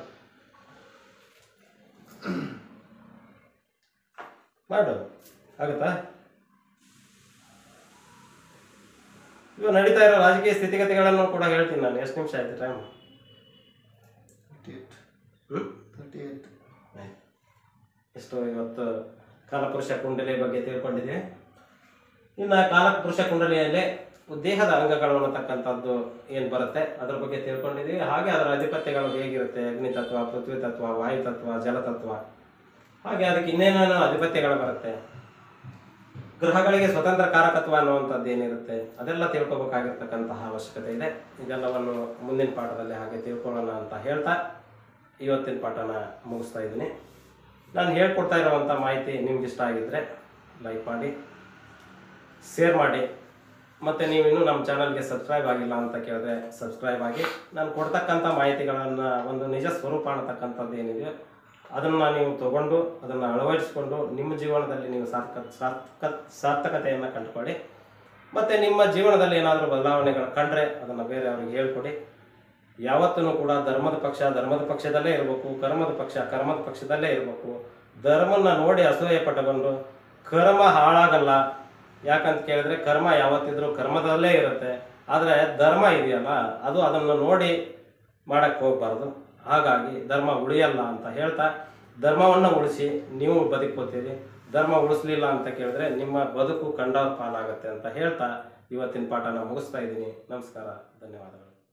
ಮಾಡು ಆಗುತ್ತಾ ಇವಾಗ ನಡೀತಾ ಇರೋ ರಾಜಕೀಯ ಸ್ಥಿತಿಗತಿಗಳನ್ನು ಕೂಡ ಹೇಳ್ತೀನಿ ನಾನು ಎಷ್ಟು ನಿಮಿಷ ಆಯ್ತು ಟೈಮ್ ತರ್ಟಿ ಏಟ್ ಹ್ಞೂ ತರ್ಟಿ ಏಟ್ ಎಷ್ಟು ಇವತ್ತು ಕಾಲಪುರುಷ ಕುಂಡಲಿ ಬಗ್ಗೆ ತಿಳ್ಕೊಂಡಿದೆ ಇನ್ನು ಕಾಲಪುರುಷ ಕುಂಡಲಿಯಲ್ಲಿ ದೇಹದ ಅಂಗಗಳು ಅನ್ನತಕ್ಕಂಥದ್ದು ಏನು ಬರುತ್ತೆ ಅದ್ರ ಬಗ್ಗೆ ತಿಳ್ಕೊಂಡಿದ್ದೀವಿ ಹಾಗೆ ಅದರ ಅಧಿಪತ್ಯಗಳು ಹೇಗಿರುತ್ತೆ ಅಗ್ನಿ ತತ್ವ ಪೃಥ್ವಿ ತತ್ವ ವಾಯು ತತ್ವ ಜಲತತ್ವ ಹಾಗೆ ಅದಕ್ಕೆ ಇನ್ನೇನೇನೋ ಅಧಿಪತ್ಯಗಳು ಬರುತ್ತೆ ಗ್ರಹಗಳಿಗೆ ಸ್ವತಂತ್ರ ಕಾರಕತ್ವ ಅನ್ನುವಂಥದ್ದು ಏನಿರುತ್ತೆ ಅದೆಲ್ಲ ತಿಳ್ಕೊಬೇಕಾಗಿರ್ತಕ್ಕಂತಹ ಅವಶ್ಯಕತೆ ಇದೆ ಇದೆಲ್ಲವನ್ನು ಮುಂದಿನ ಪಾಠದಲ್ಲಿ ಹಾಗೆ ತಿಳ್ಕೊಳ್ಳೋಣ ಅಂತ ಹೇಳ್ತಾ ಇವತ್ತಿನ ಪಾಠನ ಮುಗಿಸ್ತಾ ಇದ್ದೀನಿ ನಾನು ಹೇಳ್ಕೊಡ್ತಾ ಇರೋವಂಥ ಮಾಹಿತಿ ನಿಮ್ಗೆ ಇಷ್ಟ ಆಗಿದ್ದರೆ ಲೈಕ್ ಮಾಡಿ ಶೇರ್ ಮಾಡಿ ಮತ್ತು ನೀವಿನ್ನೂ ನಮ್ಮ ಚಾನಲ್ಗೆ ಸಬ್ಸ್ಕ್ರೈಬ್ ಆಗಿಲ್ಲ ಅಂತ ಕೇಳಿದ್ರೆ ಸಬ್ಸ್ಕ್ರೈಬ್ ಆಗಿ ನಾನು ಕೊಡ್ತಕ್ಕಂಥ ಮಾಹಿತಿಗಳನ್ನು ಒಂದು ನಿಜ ಸ್ವರೂಪ ಅನ್ನತಕ್ಕಂಥದ್ದು ಏನಿದೆಯೋ ಅದನ್ನು ನೀವು ತಗೊಂಡು ಅದನ್ನು ಅಳವಡಿಸಿಕೊಂಡು ನಿಮ್ಮ ಜೀವನದಲ್ಲಿ ನೀವು ಸಾರ್ಥಕ ಸಾರ್ಥಕ ಸಾರ್ಥಕತೆಯನ್ನು ಕಂಡುಕೊಳ್ಳಿ ಮತ್ತು ನಿಮ್ಮ ಜೀವನದಲ್ಲಿ ಏನಾದರೂ ಬದಲಾವಣೆಗಳು ಕಂಡ್ರೆ ಅದನ್ನು ಬೇರೆಯವ್ರಿಗೆ ಹೇಳ್ಕೊಡಿ ಯಾವತ್ತೂ ಕೂಡ ಧರ್ಮದ ಪಕ್ಷ ಧರ್ಮದ ಪಕ್ಷದಲ್ಲೇ ಇರಬೇಕು ಕರ್ಮದ ಪಕ್ಷ ಕರ್ಮದ ಪಕ್ಷದಲ್ಲೇ ಇರಬೇಕು ಧರ್ಮನ ನೋಡಿ ಅಸೂಯೆ ಪಟ್ಟುಕೊಂಡು ಕರ್ಮ ಹಾಳಾಗಲ್ಲ ಯಾಕಂತ ಕೇಳಿದ್ರೆ ಕರ್ಮ ಯಾವತ್ತಿದ್ರೂ ಕರ್ಮದಲ್ಲೇ ಇರುತ್ತೆ ಆದರೆ ಧರ್ಮ ಇದೆಯಲ್ಲ ಅದು ಅದನ್ನು ನೋಡಿ ಮಾಡಕ್ಕೆ ಹೋಗ್ಬಾರ್ದು ಹಾಗಾಗಿ ಧರ್ಮ ಉಳಿಯಲ್ಲ ಅಂತ ಹೇಳ್ತಾ ಧರ್ಮವನ್ನು ಉಳಿಸಿ ನೀವು ಬದುಕೋತೀರಿ ಧರ್ಮ ಉಳಿಸ್ಲಿಲ್ಲ ಅಂತ ಕೇಳಿದ್ರೆ ನಿಮ್ಮ ಬದುಕು ಕಂಡಾರ ಪಾಲಾಗತ್ತೆ ಅಂತ ಹೇಳ್ತಾ ಇವತ್ತಿನ ಪಾಠನ ಮುಗಿಸ್ತಾ ಇದ್ದೀನಿ ನಮಸ್ಕಾರ ಧನ್ಯವಾದಗಳು